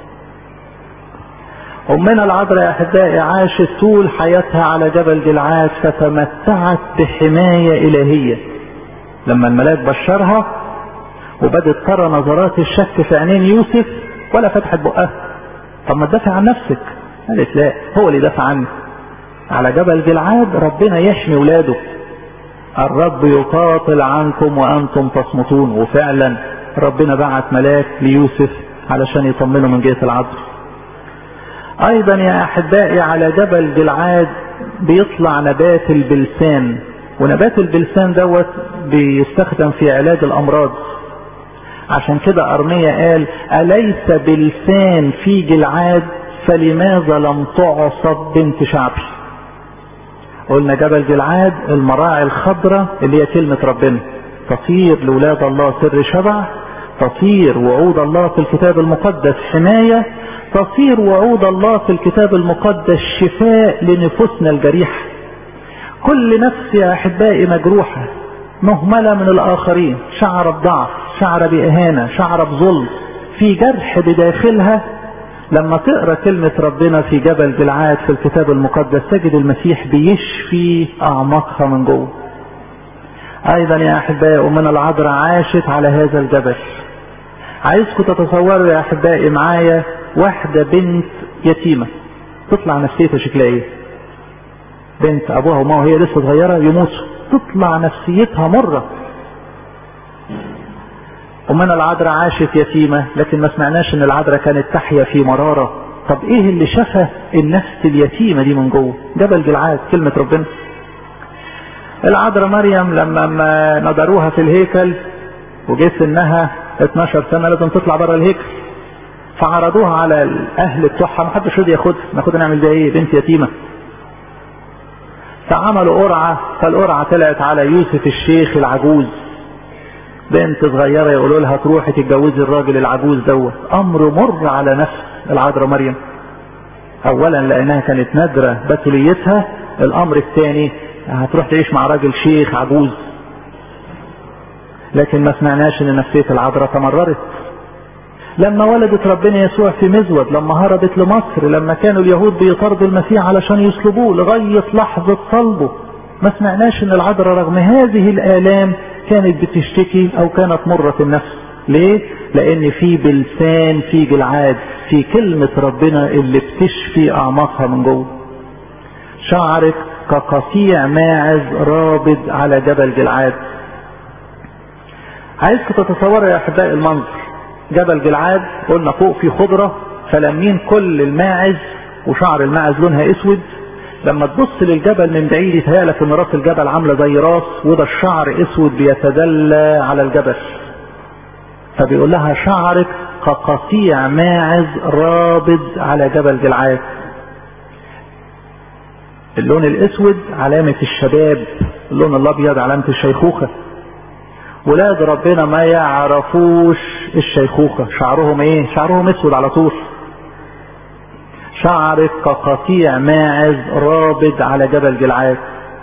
أمنا العذراء يا أحبائي عاشت طول حياتها على جبل جلعاد فتمتعت بحماية إلهية لما الملاك بشرها وبدت ترى نظرات الشك في عينين يوسف ولا فتحت بقها طب ما تدافع عن نفسك قالت لا هو اللي دافع عني على جبل جلعاد ربنا يحمي ولاده الرب يقاتل عنكم وأنتم تصمتون وفعلا ربنا بعت ملاك ليوسف علشان يطمنه من جهة العذر ايضا يا احبائي على جبل جلعاد بيطلع نبات البلسان ونبات البلسان دوت بيستخدم في علاج الامراض عشان كده ارميا قال اليس بلسان في جلعاد فلماذا لم تعصب بنت شعبي قلنا جبل جلعاد المراعي الخضراء اللي هي كلمة ربنا تطير لولاد الله سر شبع تطير وعود الله في الكتاب المقدس حماية تصير وعود الله في الكتاب المقدس شفاء لنفوسنا الجريحة كل نفس يا أحبائي مجروحة مهملة من الآخرين شعر بضعف شعر بإهانة شعر بظلم في جرح بداخلها لما تقرا كلمة ربنا في جبل جلعاد في الكتاب المقدس تجد المسيح بيشفي أعماقها من جوه. أيضا يا أحبائي أمنا العذراء عاشت على هذا الجبل. عايزكم تتصوروا يا أحبائي معايا واحدة بنت يتيمة تطلع نفسيتها شكلها ايه بنت ابوها وماما هي لسه صغيرة يموتوا تطلع نفسيتها مرة أمنا العذراء عاشت يتيمة لكن ما سمعناش ان العذراء كانت تحيا في مرارة طب ايه اللي شفى النفس اليتيمة دي من جوه جبل جلعاد كلمة ربنا العذراء مريم لما نظروها في الهيكل وجه سنها 12 سنة لازم تطلع بره الهيكل فعرضوها على الاهل بتوعها ما حدش راضي ياخدها ناخدها نعمل بيها ايه بنت يتيمه فعملوا قرعه فالقرعه طلعت على يوسف الشيخ العجوز بنت صغيره يقولوا لها تروحي تتجوزي الراجل العجوز دوت امر مر على نفس العذراء مريم اولا لانها كانت نادره بتوليتها الامر الثاني هتروح تعيش مع راجل شيخ عجوز لكن ما سمعناش ان نفسيه العذراء تمررت لما ولدت ربنا يسوع في مزود لما هربت لمصر لما كانوا اليهود بيطاردوا المسيح علشان يصلبوه لغاية لحظة صلبه ما سمعناش ان العذراء رغم هذه الآلام كانت بتشتكي او كانت مرة النفس ليه؟ لان في بلسان في جلعاد في كلمة ربنا اللي بتشفي اعماقها من جوه شعرك كقطيع ماعز رابض على جبل جلعاد عايزكم تتصوروا يا احبائي المنظر جبل جلعاد قلنا فوق في خضرة فلمين كل الماعز وشعر الماعز لونها اسود لما تبص للجبل من بعيد يتهيألك ان راس الجبل عامله زي راس وده الشعر اسود بيتدلى على الجبل فبيقول لها شعرك كقطيع ماعز رابض على جبل جلعاد اللون الاسود علامة الشباب اللون الابيض علامة الشيخوخة ولاد ربنا ما يعرفوش الشيخوخة شعرهم ايه شعرهم اسود على طول شعرك كقطيع ماعز رابض على جبل جلعاد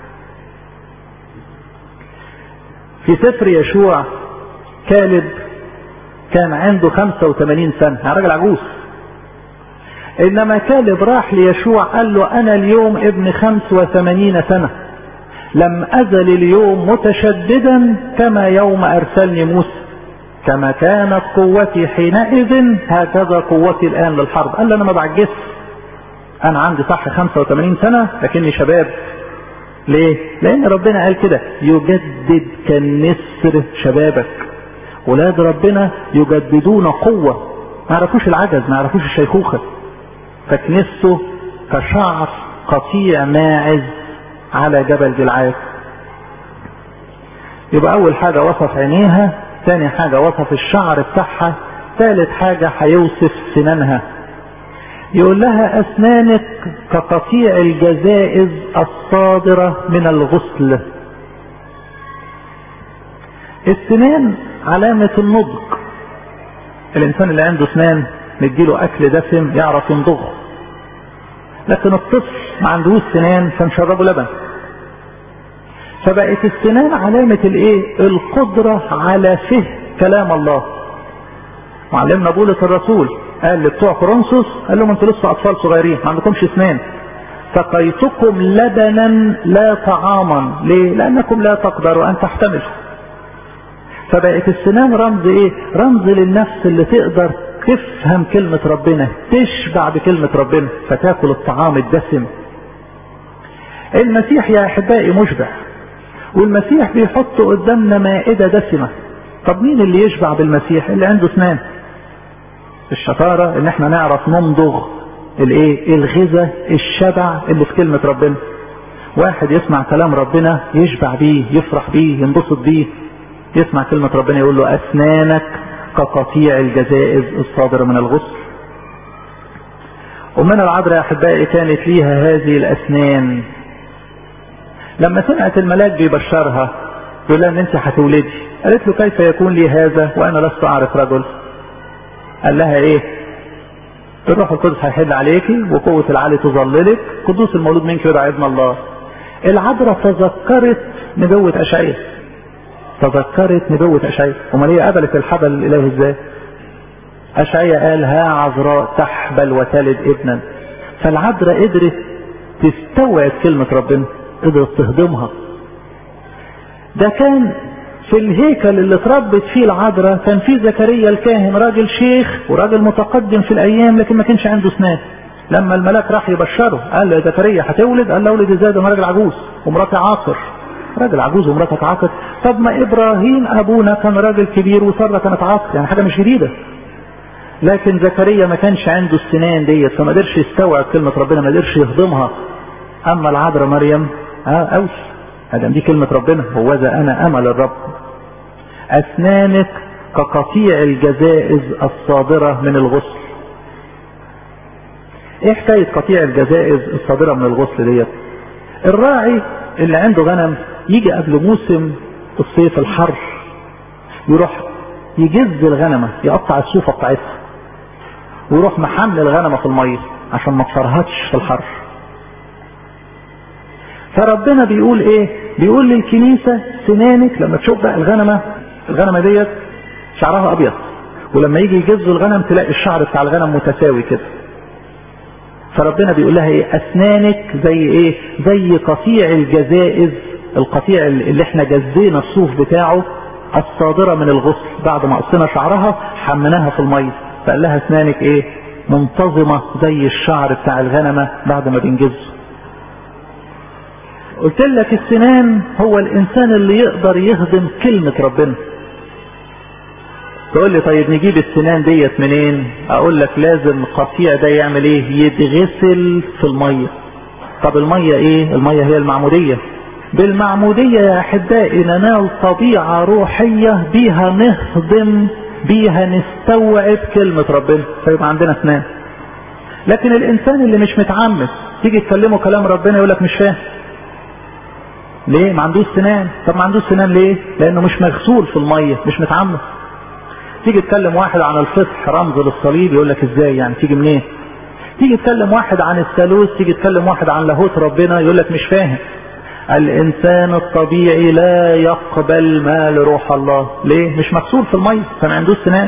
في سفر يشوع كالب كان عنده 85 سنة راجل عجوز انما كالب راح ليشوع قال له انا اليوم ابن 85 سنة لم ازل اليوم متشددا كما يوم ارسلني موسى كما كانت قوتي حينئذ هكذا قوتي الان للحرب قال له انا ما بعجزش انا عندي صح 85 سنة لكني شباب ليه لان ربنا قال كده يجدد كالنسر شبابك ولاد ربنا يجددون قوة ما يعرفوش العجز ما يعرفوش الشيخوخة فكنسته كشعر قطيع ماعز على جبل جلعاد يبقى اول حاجة وصف عينيها ثاني حاجة وصف الشعر بتاعها ثالث حاجة هيوصف سنانها يقول لها اسنانك كقطيع الجزائز الصادرة من الغسل السنان علامة النضج الانسان اللي عنده اسنان نديله اكل دسم يعرف يمضغه لكن الطفل ما عندهوش سنان فنشربه لبن فبقت السنان علامة الايه القدرة على فهم كلام الله معلمنا بولس الرسول قال لبتوع كورنثوس قال لهم انتوا لسه اطفال صغيرين ما عندكمش اسنان سقيتكم لبنا لا طعاما ليه لانكم لا تقدروا ان تحتملوا فبقت السنان رمز ايه رمز للنفس اللي تقدر تفهم كلمة ربنا تشبع بكلمة ربنا فتاكل الطعام الدسم المسيح يا احبائي مشبع والمسيح بيحط قدامنا مائدة دسمة طب مين اللي يشبع بالمسيح اللي عنده اسنان الشطارة ان احنا نعرف نمضغ الايه الغذاء الشبع اللي في كلمة ربنا واحد يسمع كلام ربنا يشبع بيه يفرح بيه ينبسط بيه يسمع كلمة ربنا يقول له اسنانك كقطيع الجزائز الصادرة من الغسل أمنا العذراء يا أحبائي كانت ليها هذه الأسنان لما سمعت الملاك بيبشرها يقول لها ان انت هتولدي قالت له كيف يكون لي هذا وانا لست اعرف رجل قال لها ايه الروح القدس هيحل عليكي وقوة العلي تظللك قدوس المولود منك يدعى ابن الله العذراء تذكرت نبوة اشعياء تذكرت نبوة اشعياء امال هي قبلت الحبل الالهي ازاي اشعياء قال ها عذراء تحبل وتلد ابنا فالعذراء قدرت تستوعب كلمة ربنا قدرت تهضمها ده كان في الهيكل اللي اتربت فيه العذراء كان في زكريا الكاهن راجل شيخ وراجل متقدم في الايام لكن ما كانش عنده اسنان لما الملاك راح يبشره قال له يا زكريا هتولد قال له اولد ازاي ده انا راجل عجوز ومراتي عاقر راجل عجوز ومراتك عاقر طب ما ابراهيم ابونا كان راجل كبير وساره كانت عاقر يعني حاجه مش جديده لكن زكريا ما كانش عنده السنان ديت فما قدرش يستوعب كلمه ربنا ما قدرش يهضمها اما العذراء مريم اه اوش هذا دي كلمة ربنا هو ذا انا امل الرب اسنانك كقطيع الجزائز الصادرة من الغسل ايه حكاية قطيع الجزائز الصادرة من الغسل ديت الراعي اللي عنده غنم يجي قبل موسم الصيف الحر يروح يجز الغنمة يقطع الصوفة بتاعتها ويروح محمل الغنمة في المية عشان ما تفرهدش في الحر فربنا بيقول ايه بيقول للكنيسة سنانك لما تشوف بقى الغنمة الغنمة ديت شعرها ابيض ولما يجي يجزوا الغنم تلاقي الشعر بتاع الغنم متساوي كده فربنا بيقول لها ايه اسنانك زي ايه زي قطيع الجزائز القطيع اللي احنا جزينا الصوف بتاعه الصادرة من الغسل بعد ما قصينا شعرها حمناها في المية فقال لها اسنانك ايه منتظمة زي الشعر بتاع الغنمة بعد ما بنجزه قلت لك السنان هو الانسان اللي يقدر يهضم كلمة ربنا تقول لي طيب نجيب السنان ديت منين اقول لك لازم القطيع ده يعمل ايه يتغسل في المية طب المية ايه المية هي المعمودية بالمعمودية يا احبائي ننال طبيعة روحية بيها نهضم بيها نستوعب كلمة ربنا فيبقى عندنا اسنان لكن الانسان اللي مش متعمد تيجي تكلمه كلام ربنا يقول لك مش فاهم ليه ما عندوش سنان طب ما عندوش سنان ليه لانه مش مغسول في المية مش متعمد تيجي تكلم واحد عن الفصح رمز للصليب يقول لك ازاي يعني تيجي منين تيجي تكلم واحد عن الثالوث تيجي تكلم واحد عن لاهوت ربنا يقول لك مش فاهم الانسان الطبيعي لا يقبل ما لروح الله ليه مش مغسول في المية فما عندوش سنان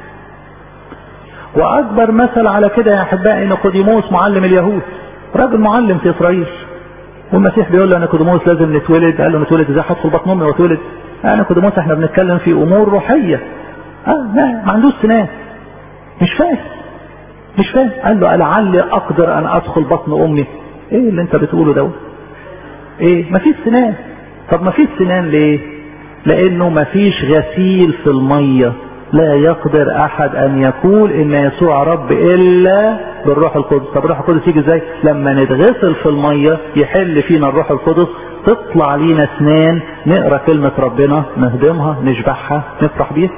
واكبر مثل على كده يا احبائي نيقوديموس معلم اليهود راجل معلم في اسرائيل والمسيح بيقول له انا نيقوديموس لازم نتولد قال له نتولد ازاي هدخل بطن امي واتولد انا نيقوديموس احنا بنتكلم في امور روحيه اه ما, ما عندوش سنان مش فاهم مش فاهم قال له لعلي اقدر ان ادخل بطن امي ايه اللي انت بتقوله دوت ايه ما فيش سنان طب ما فيش سنان ليه لانه ما فيش غسيل في الميه لا يقدر احد ان يقول ان يسوع رب الا بالروح القدس طب الروح القدس يجي ازاي لما نتغسل في الميه يحل فينا الروح القدس تطلع لينا اسنان نقرا كلمه ربنا نهضمها نشبعها نفرح بيها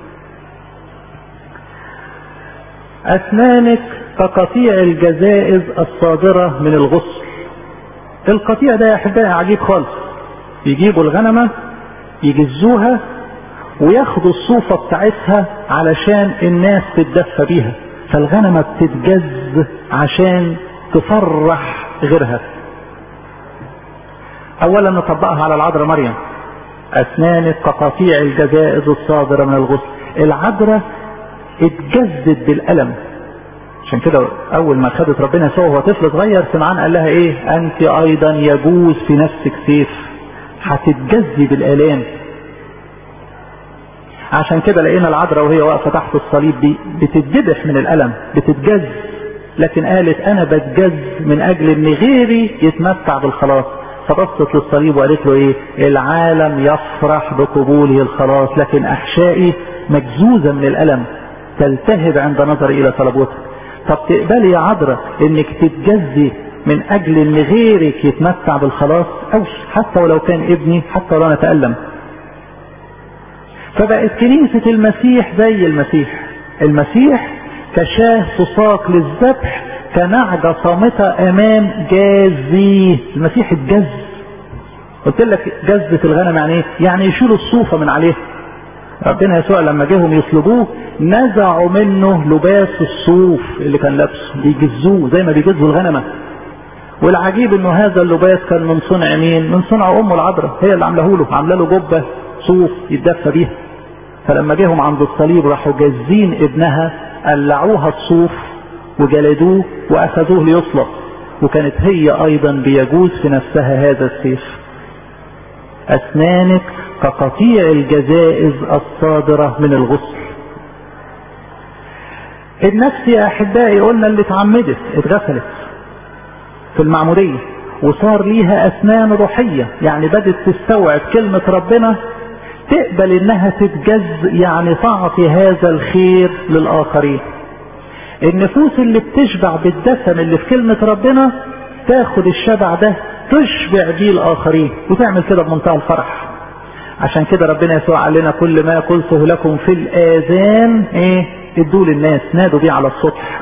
اسنانك كقطيع الجزائز الصادره من الغسل القطيع ده يا احبائي عجيب خالص يجيبوا الغنمه يجزوها وياخدوا الصوفة بتاعتها علشان الناس تتدفى بيها فالغنمة بتتجز عشان تفرح غيرها اولا نطبقها على العذراء مريم اسنانك كقطيع الجزائز الصادرة من الغسل العذراء اتجزت بالألم عشان كده اول ما خدت ربنا يسوع وهو طفل صغير سمعان قال لها ايه انت ايضا يجوز في نفسك سيف هتتجزي بالالام عشان كده لقينا العذراء وهي واقفه تحت الصليب دي بتتذبح من الالم بتتجز لكن قالت انا بتجز من اجل ان غيري يتمتع بالخلاص فبصت للصليب وقالت له ايه العالم يفرح بقبوله الخلاص لكن احشائي مجزوزه من الالم تلتهب عند نظري الى صلبوتك طب تقبلي يا عذراء انك تتجزي من اجل ان غيرك يتمتع بالخلاص او حتى ولو كان ابني حتى ولو انا اتالم فبقت كنيسة المسيح زي المسيح المسيح كشاه تساق للذبح كنعجة صامتة امام جازيه المسيح اتجز قلت لك جزة الغنم يعني ايه يعني يشيلوا الصوفة من عليه ربنا يسوع لما جيهم يصلبوه نزعوا منه لباس الصوف اللي كان لابسه بيجزوه زي ما بيجزوا الغنمه والعجيب انه هذا اللباس كان من صنع مين؟ من صنع امه العذراء هي اللي عامله له عامله له جبه صوف يتدفى بيها فلما جيهم عند الصليب راحوا جازين ابنها قلعوها الصوف وجلدوه واخذوه ليصلب وكانت هي ايضا بيجوز في نفسها هذا السيف اسنانك كقطيع الجزائز الصادرة من الغسل النفس يا احبائي قلنا اللي اتعمدت اتغسلت في المعمودية وصار ليها اسنان روحية يعني بدت تستوعب كلمة ربنا تقبل انها تتجز يعني تعطي هذا الخير للاخرين النفوس اللي بتشبع بالدسم اللي في كلمة ربنا تاخد الشبع ده تشبع بيه الاخرين وتعمل كده بمنتهى الفرح عشان كده ربنا يسوع قال لنا كل ما قلته لكم في الاذان ايه ادوا للناس نادوا بيه على السطح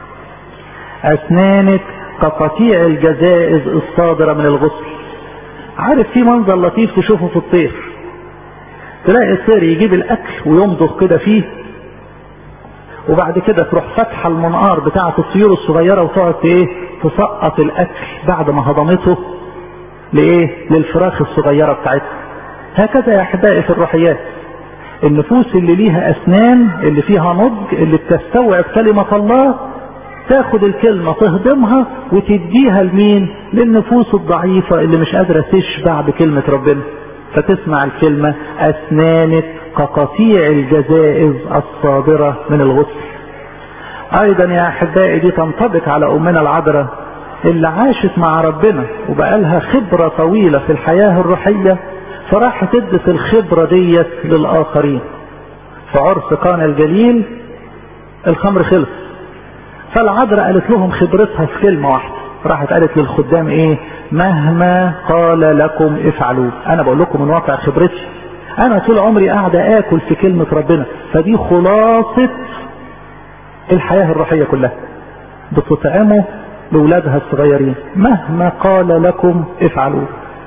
اسنانك كقطيع الجزائز الصادره من الغسل عارف في منظر لطيف تشوفه في الطير تلاقي الطير يجيب الاكل ويمضغ كده فيه وبعد كده تروح فاتحه المنقار بتاعه الطيور الصغيره وتقعد ايه تسقط الاكل بعد ما هضمته لايه للفراخ الصغيره بتاعتها هكذا يا احبائي في الروحيات النفوس اللي ليها اسنان اللي فيها نضج اللي بتستوعب كلمة الله تاخد الكلمة تهضمها وتديها لمين للنفوس الضعيفة اللي مش قادرة تشبع بكلمة ربنا فتسمع الكلمة اسنانك كقطيع الجزائز الصادرة من الغسل ايضا يا احبائي دي تنطبق على امنا العذراء اللي عاشت مع ربنا وبقالها خبرة طويلة في الحياة الروحية فراح تدس الخبرة ديت للآخرين في عرس قانا الجليل الخمر خلص فالعذراء قالت لهم خبرتها في كلمة واحدة راحت قالت للخدام ايه مهما قال لكم افعلوا انا بقول لكم من واقع خبرتي انا طول عمري قاعدة اكل في كلمة ربنا فدي خلاصة الحياة الروحية كلها بتطعمه لولادها الصغيرين مهما قال لكم افعلوا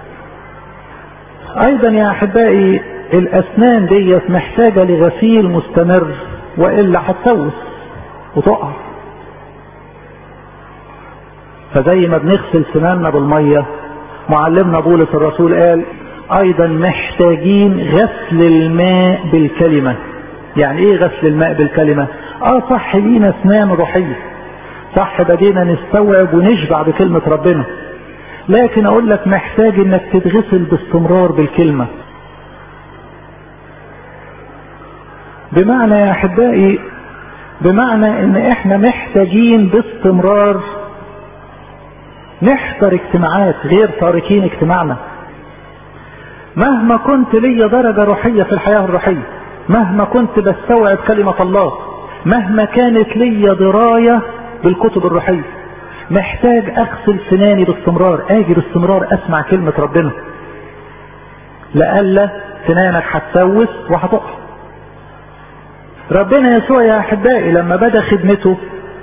ايضا يا احبائي الاسنان ديت محتاجة لغسيل مستمر والا هتسوس وتقع فزي ما بنغسل سناننا بالمية معلمنا بولس الرسول قال ايضا محتاجين غسل الماء بالكلمة يعني ايه غسل الماء بالكلمة اه صح لينا اسنان روحية صح بدينا نستوعب ونشبع بكلمة ربنا لكن اقول لك محتاج انك تتغسل باستمرار بالكلمة بمعنى يا احبائي بمعنى ان احنا محتاجين باستمرار نحضر اجتماعات غير تاركين اجتماعنا مهما كنت ليا درجة روحية في الحياة الروحية مهما كنت بستوعب كلمة الله مهما كانت لي دراية بالكتب الروحية محتاج اغسل سناني باستمرار اجي باستمرار اسمع كلمة ربنا لألا سنانك هتسوس وهتقع ربنا يسوع يا احبائي لما بدا خدمته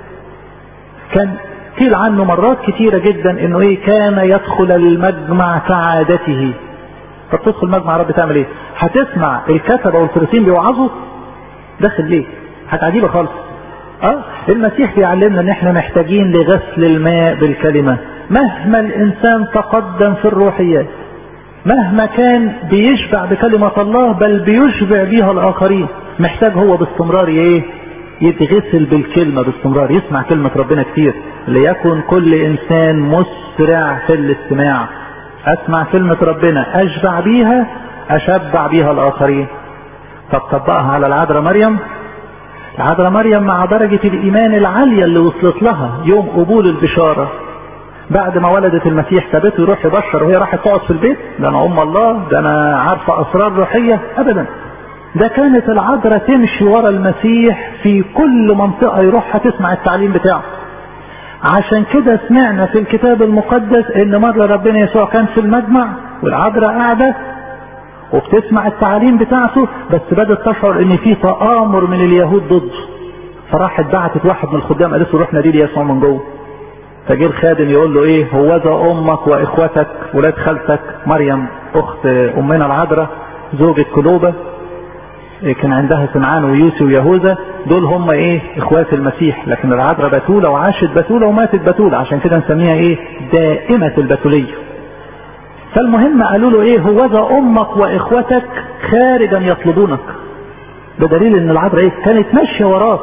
كان قيل عنه مرات كتيرة جدا انه ايه كان يدخل المجمع كعادته طب تدخل مجمع رب تعمل ايه هتسمع الكتبة والفرسين بيوعظوا داخل ليه حاجة عجيبة خالص اه المسيح بيعلمنا ان احنا محتاجين لغسل الماء بالكلمة مهما الانسان تقدم في الروحيات مهما كان بيشبع بكلمة الله بل بيشبع بيها الاخرين محتاج هو باستمرار ايه يتغسل بالكلمة باستمرار يسمع كلمة ربنا كتير ليكن كل انسان مسرع في الاستماع اسمع كلمة ربنا اشبع بيها اشبع بيها الاخرين طب طبقها على العذراء مريم العذراء مريم مع درجة الايمان العالية اللي وصلت لها يوم قبول البشارة بعد ما ولدت المسيح سابته يروح يبشر وهي راحت تقعد في البيت ده انا ام الله ده انا عارفة اسرار روحية ابدا ده كانت العذراء تمشي ورا المسيح في كل منطقة يروحها تسمع التعليم بتاعه عشان كده سمعنا في الكتاب المقدس ان مرة ربنا يسوع كان في المجمع والعذراء قاعدة وبتسمع التعليم بتاعته بس بدأت تشعر ان في تآمر من اليهود ضده فراحت بعتت واحد من الخدام قالت له روح نادي يسوع من جوه فجه الخادم يقول له ايه هو ذا امك واخوتك ولاد خالتك مريم اخت امنا العذراء زوجة كلوبة كان عندها سمعان ويوسي ويهوذا دول هم ايه اخوات المسيح لكن العذراء بتولة وعاشت بتولة وماتت بتولة عشان كده نسميها ايه دائمة البتولية فالمهم قالوا له ايه هوذا امك واخوتك خارجا يطلبونك ده دليل ان العذراء ايه كانت ماشية وراه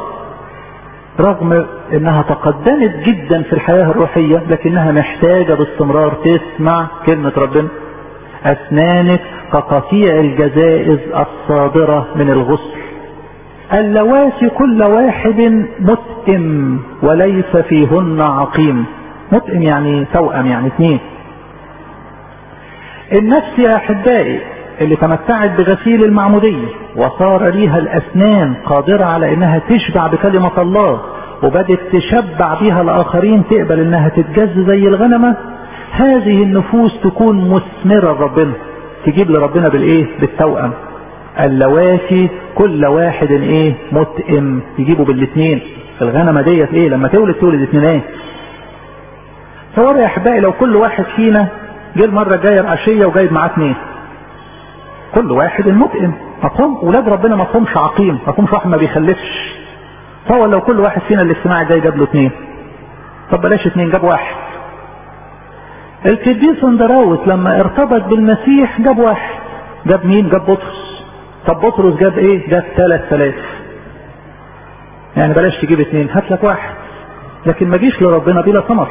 رغم انها تقدمت جدا في الحياة الروحية لكنها محتاجة باستمرار تسمع كلمة ربنا اسنانك كقطيع الجزائز الصادرة من الغسل اللواسي كل واحد متئم وليس فيهن عقيم متئم يعني توأم يعني اثنين النفس يا احبائي اللي تمتعت بغسيل المعمودية وصار ليها الاسنان قادرة على انها تشبع بكلمة الله وبدت تشبع بها الاخرين تقبل انها تتجز زي الغنمة هذه النفوس تكون مثمرة لربنا تجيب لربنا بالايه بالتوأم اللواتي كل واحد ايه متئم يجيبوا بالاثنين الغنمة ديت ايه لما تولد تولد اثنين تصور يا احبائي لو كل واحد فينا جه المرة الجاية العشية وجايب معاه اثنين كل واحد متئم مفهوم ولاد ربنا ما فهمش عقيم ما فهمش واحد ما بيخلفش فهو لو كل واحد فينا الاجتماع جاي جاب له اثنين طب بلاش اثنين جاب واحد القديس اندراوس لما ارتبط بالمسيح جاب واحد جاب مين جاب بطرس طب بطرس جاب ايه جاب ثلاث ثلاث يعني بلاش تجيب اثنين هات لك واحد لكن ما جيش لربنا بلا ثمر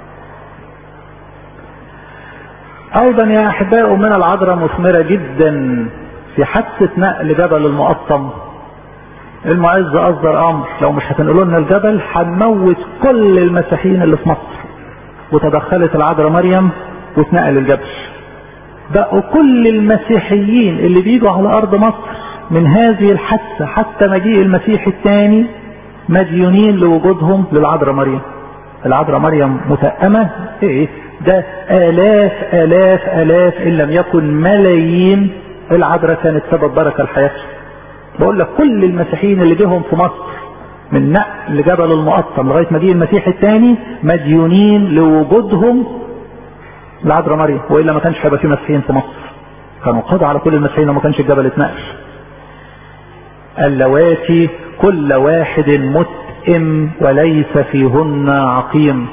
ايضا يا احباء من العذراء مثمرة جدا في حادثة نقل جبل المقطم المعز اصدر امر لو مش هتنقلوا لنا الجبل هنموت كل المسيحيين اللي في مصر وتدخلت العذراء مريم واتنقل الجبل بقوا كل المسيحيين اللي بيجوا على ارض مصر من هذه الحادثة حتى مجيء المسيح الثاني مديونين لوجودهم للعذراء مريم العذراء مريم متأمة ايه ده الاف الاف الاف ان لم يكن ملايين العذراء كانت سبب بركة لحياتهم بقول لك كل المسيحيين اللي جيهم في مصر من نقل جبل المقطم لغاية مجيء المسيح الثاني مديونين لوجودهم العذراء مريم والا ما كانش هيبقى في مسيحيين في مصر كانوا قضوا على كل المسيحيين لو ما كانش الجبل اتنقل اللواتي كل واحد متئم وليس فيهن عقيم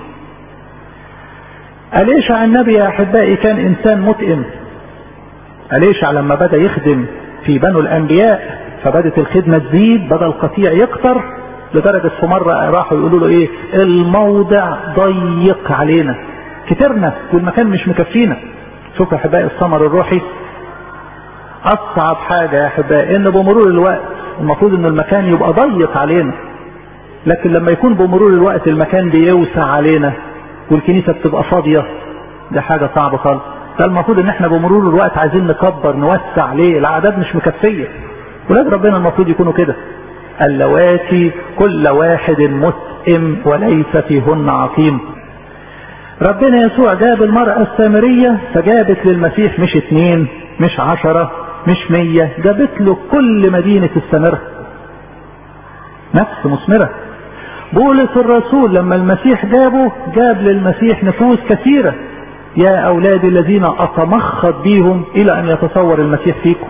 أليشع النبي يا أحبائي كان إنسان متئم أليشع لما بدأ يخدم في بنو الأنبياء فبدت الخدمة تزيد بدأ القطيع يكتر لدرجة في مرة راحوا يقولوا له إيه الموضع ضيق علينا كترنا والمكان مش مكفينا شوف يا أحبائي الثمر الروحي أصعب حاجة يا أحبائي إن بمرور الوقت المفروض إن المكان يبقى ضيق علينا لكن لما يكون بمرور الوقت المكان بيوسع علينا والكنيسة بتبقى فاضية ده حاجة صعبة خالص ده المفروض ان احنا بمرور الوقت عايزين نكبر نوسع ليه الاعداد مش مكفية ولاد ربنا المفروض يكونوا كده اللواتي كل واحد متئم وليس فيهن عقيم ربنا يسوع جاب المرأة السامرية فجابت للمسيح مش اتنين مش عشرة مش مية جابت له كل مدينة السامرة نفس مثمرة بولس الرسول لما المسيح جابه جاب للمسيح نفوس كثيرة يا أولادي الذين أتمخض بيهم إلى أن يتصور المسيح فيكم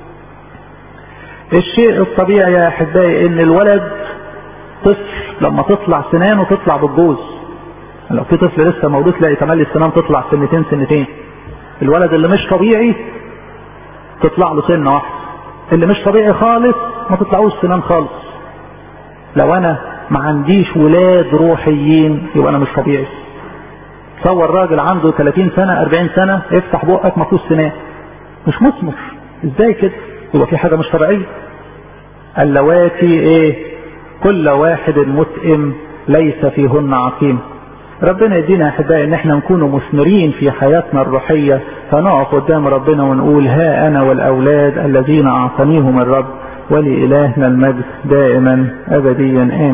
الشيء الطبيعي يا أحبائي إن الولد طفل لما تطلع سنانه تطلع بالجوز لو في طفل لسه مولود تلاقي تملي السنان تطلع سنتين سنتين الولد اللي مش طبيعي تطلع له سنه واحده اللي مش طبيعي خالص ما تطلعوش سنان خالص لو انا ما عنديش ولاد روحيين يبقى انا مش طبيعي تصور راجل عنده 30 سنه 40 سنه افتح بقك ما فيهوش سنان مش مثمر ازاي كده يبقى في حاجه مش طبيعيه اللواتي ايه كل واحد متئم ليس فيهن عقيم ربنا يدينا احبائي ان احنا نكون مثمرين في حياتنا الروحيه فنقف قدام ربنا ونقول ها انا والاولاد الذين اعطانيهم الرب ولالهنا المجد دائما ابديا امين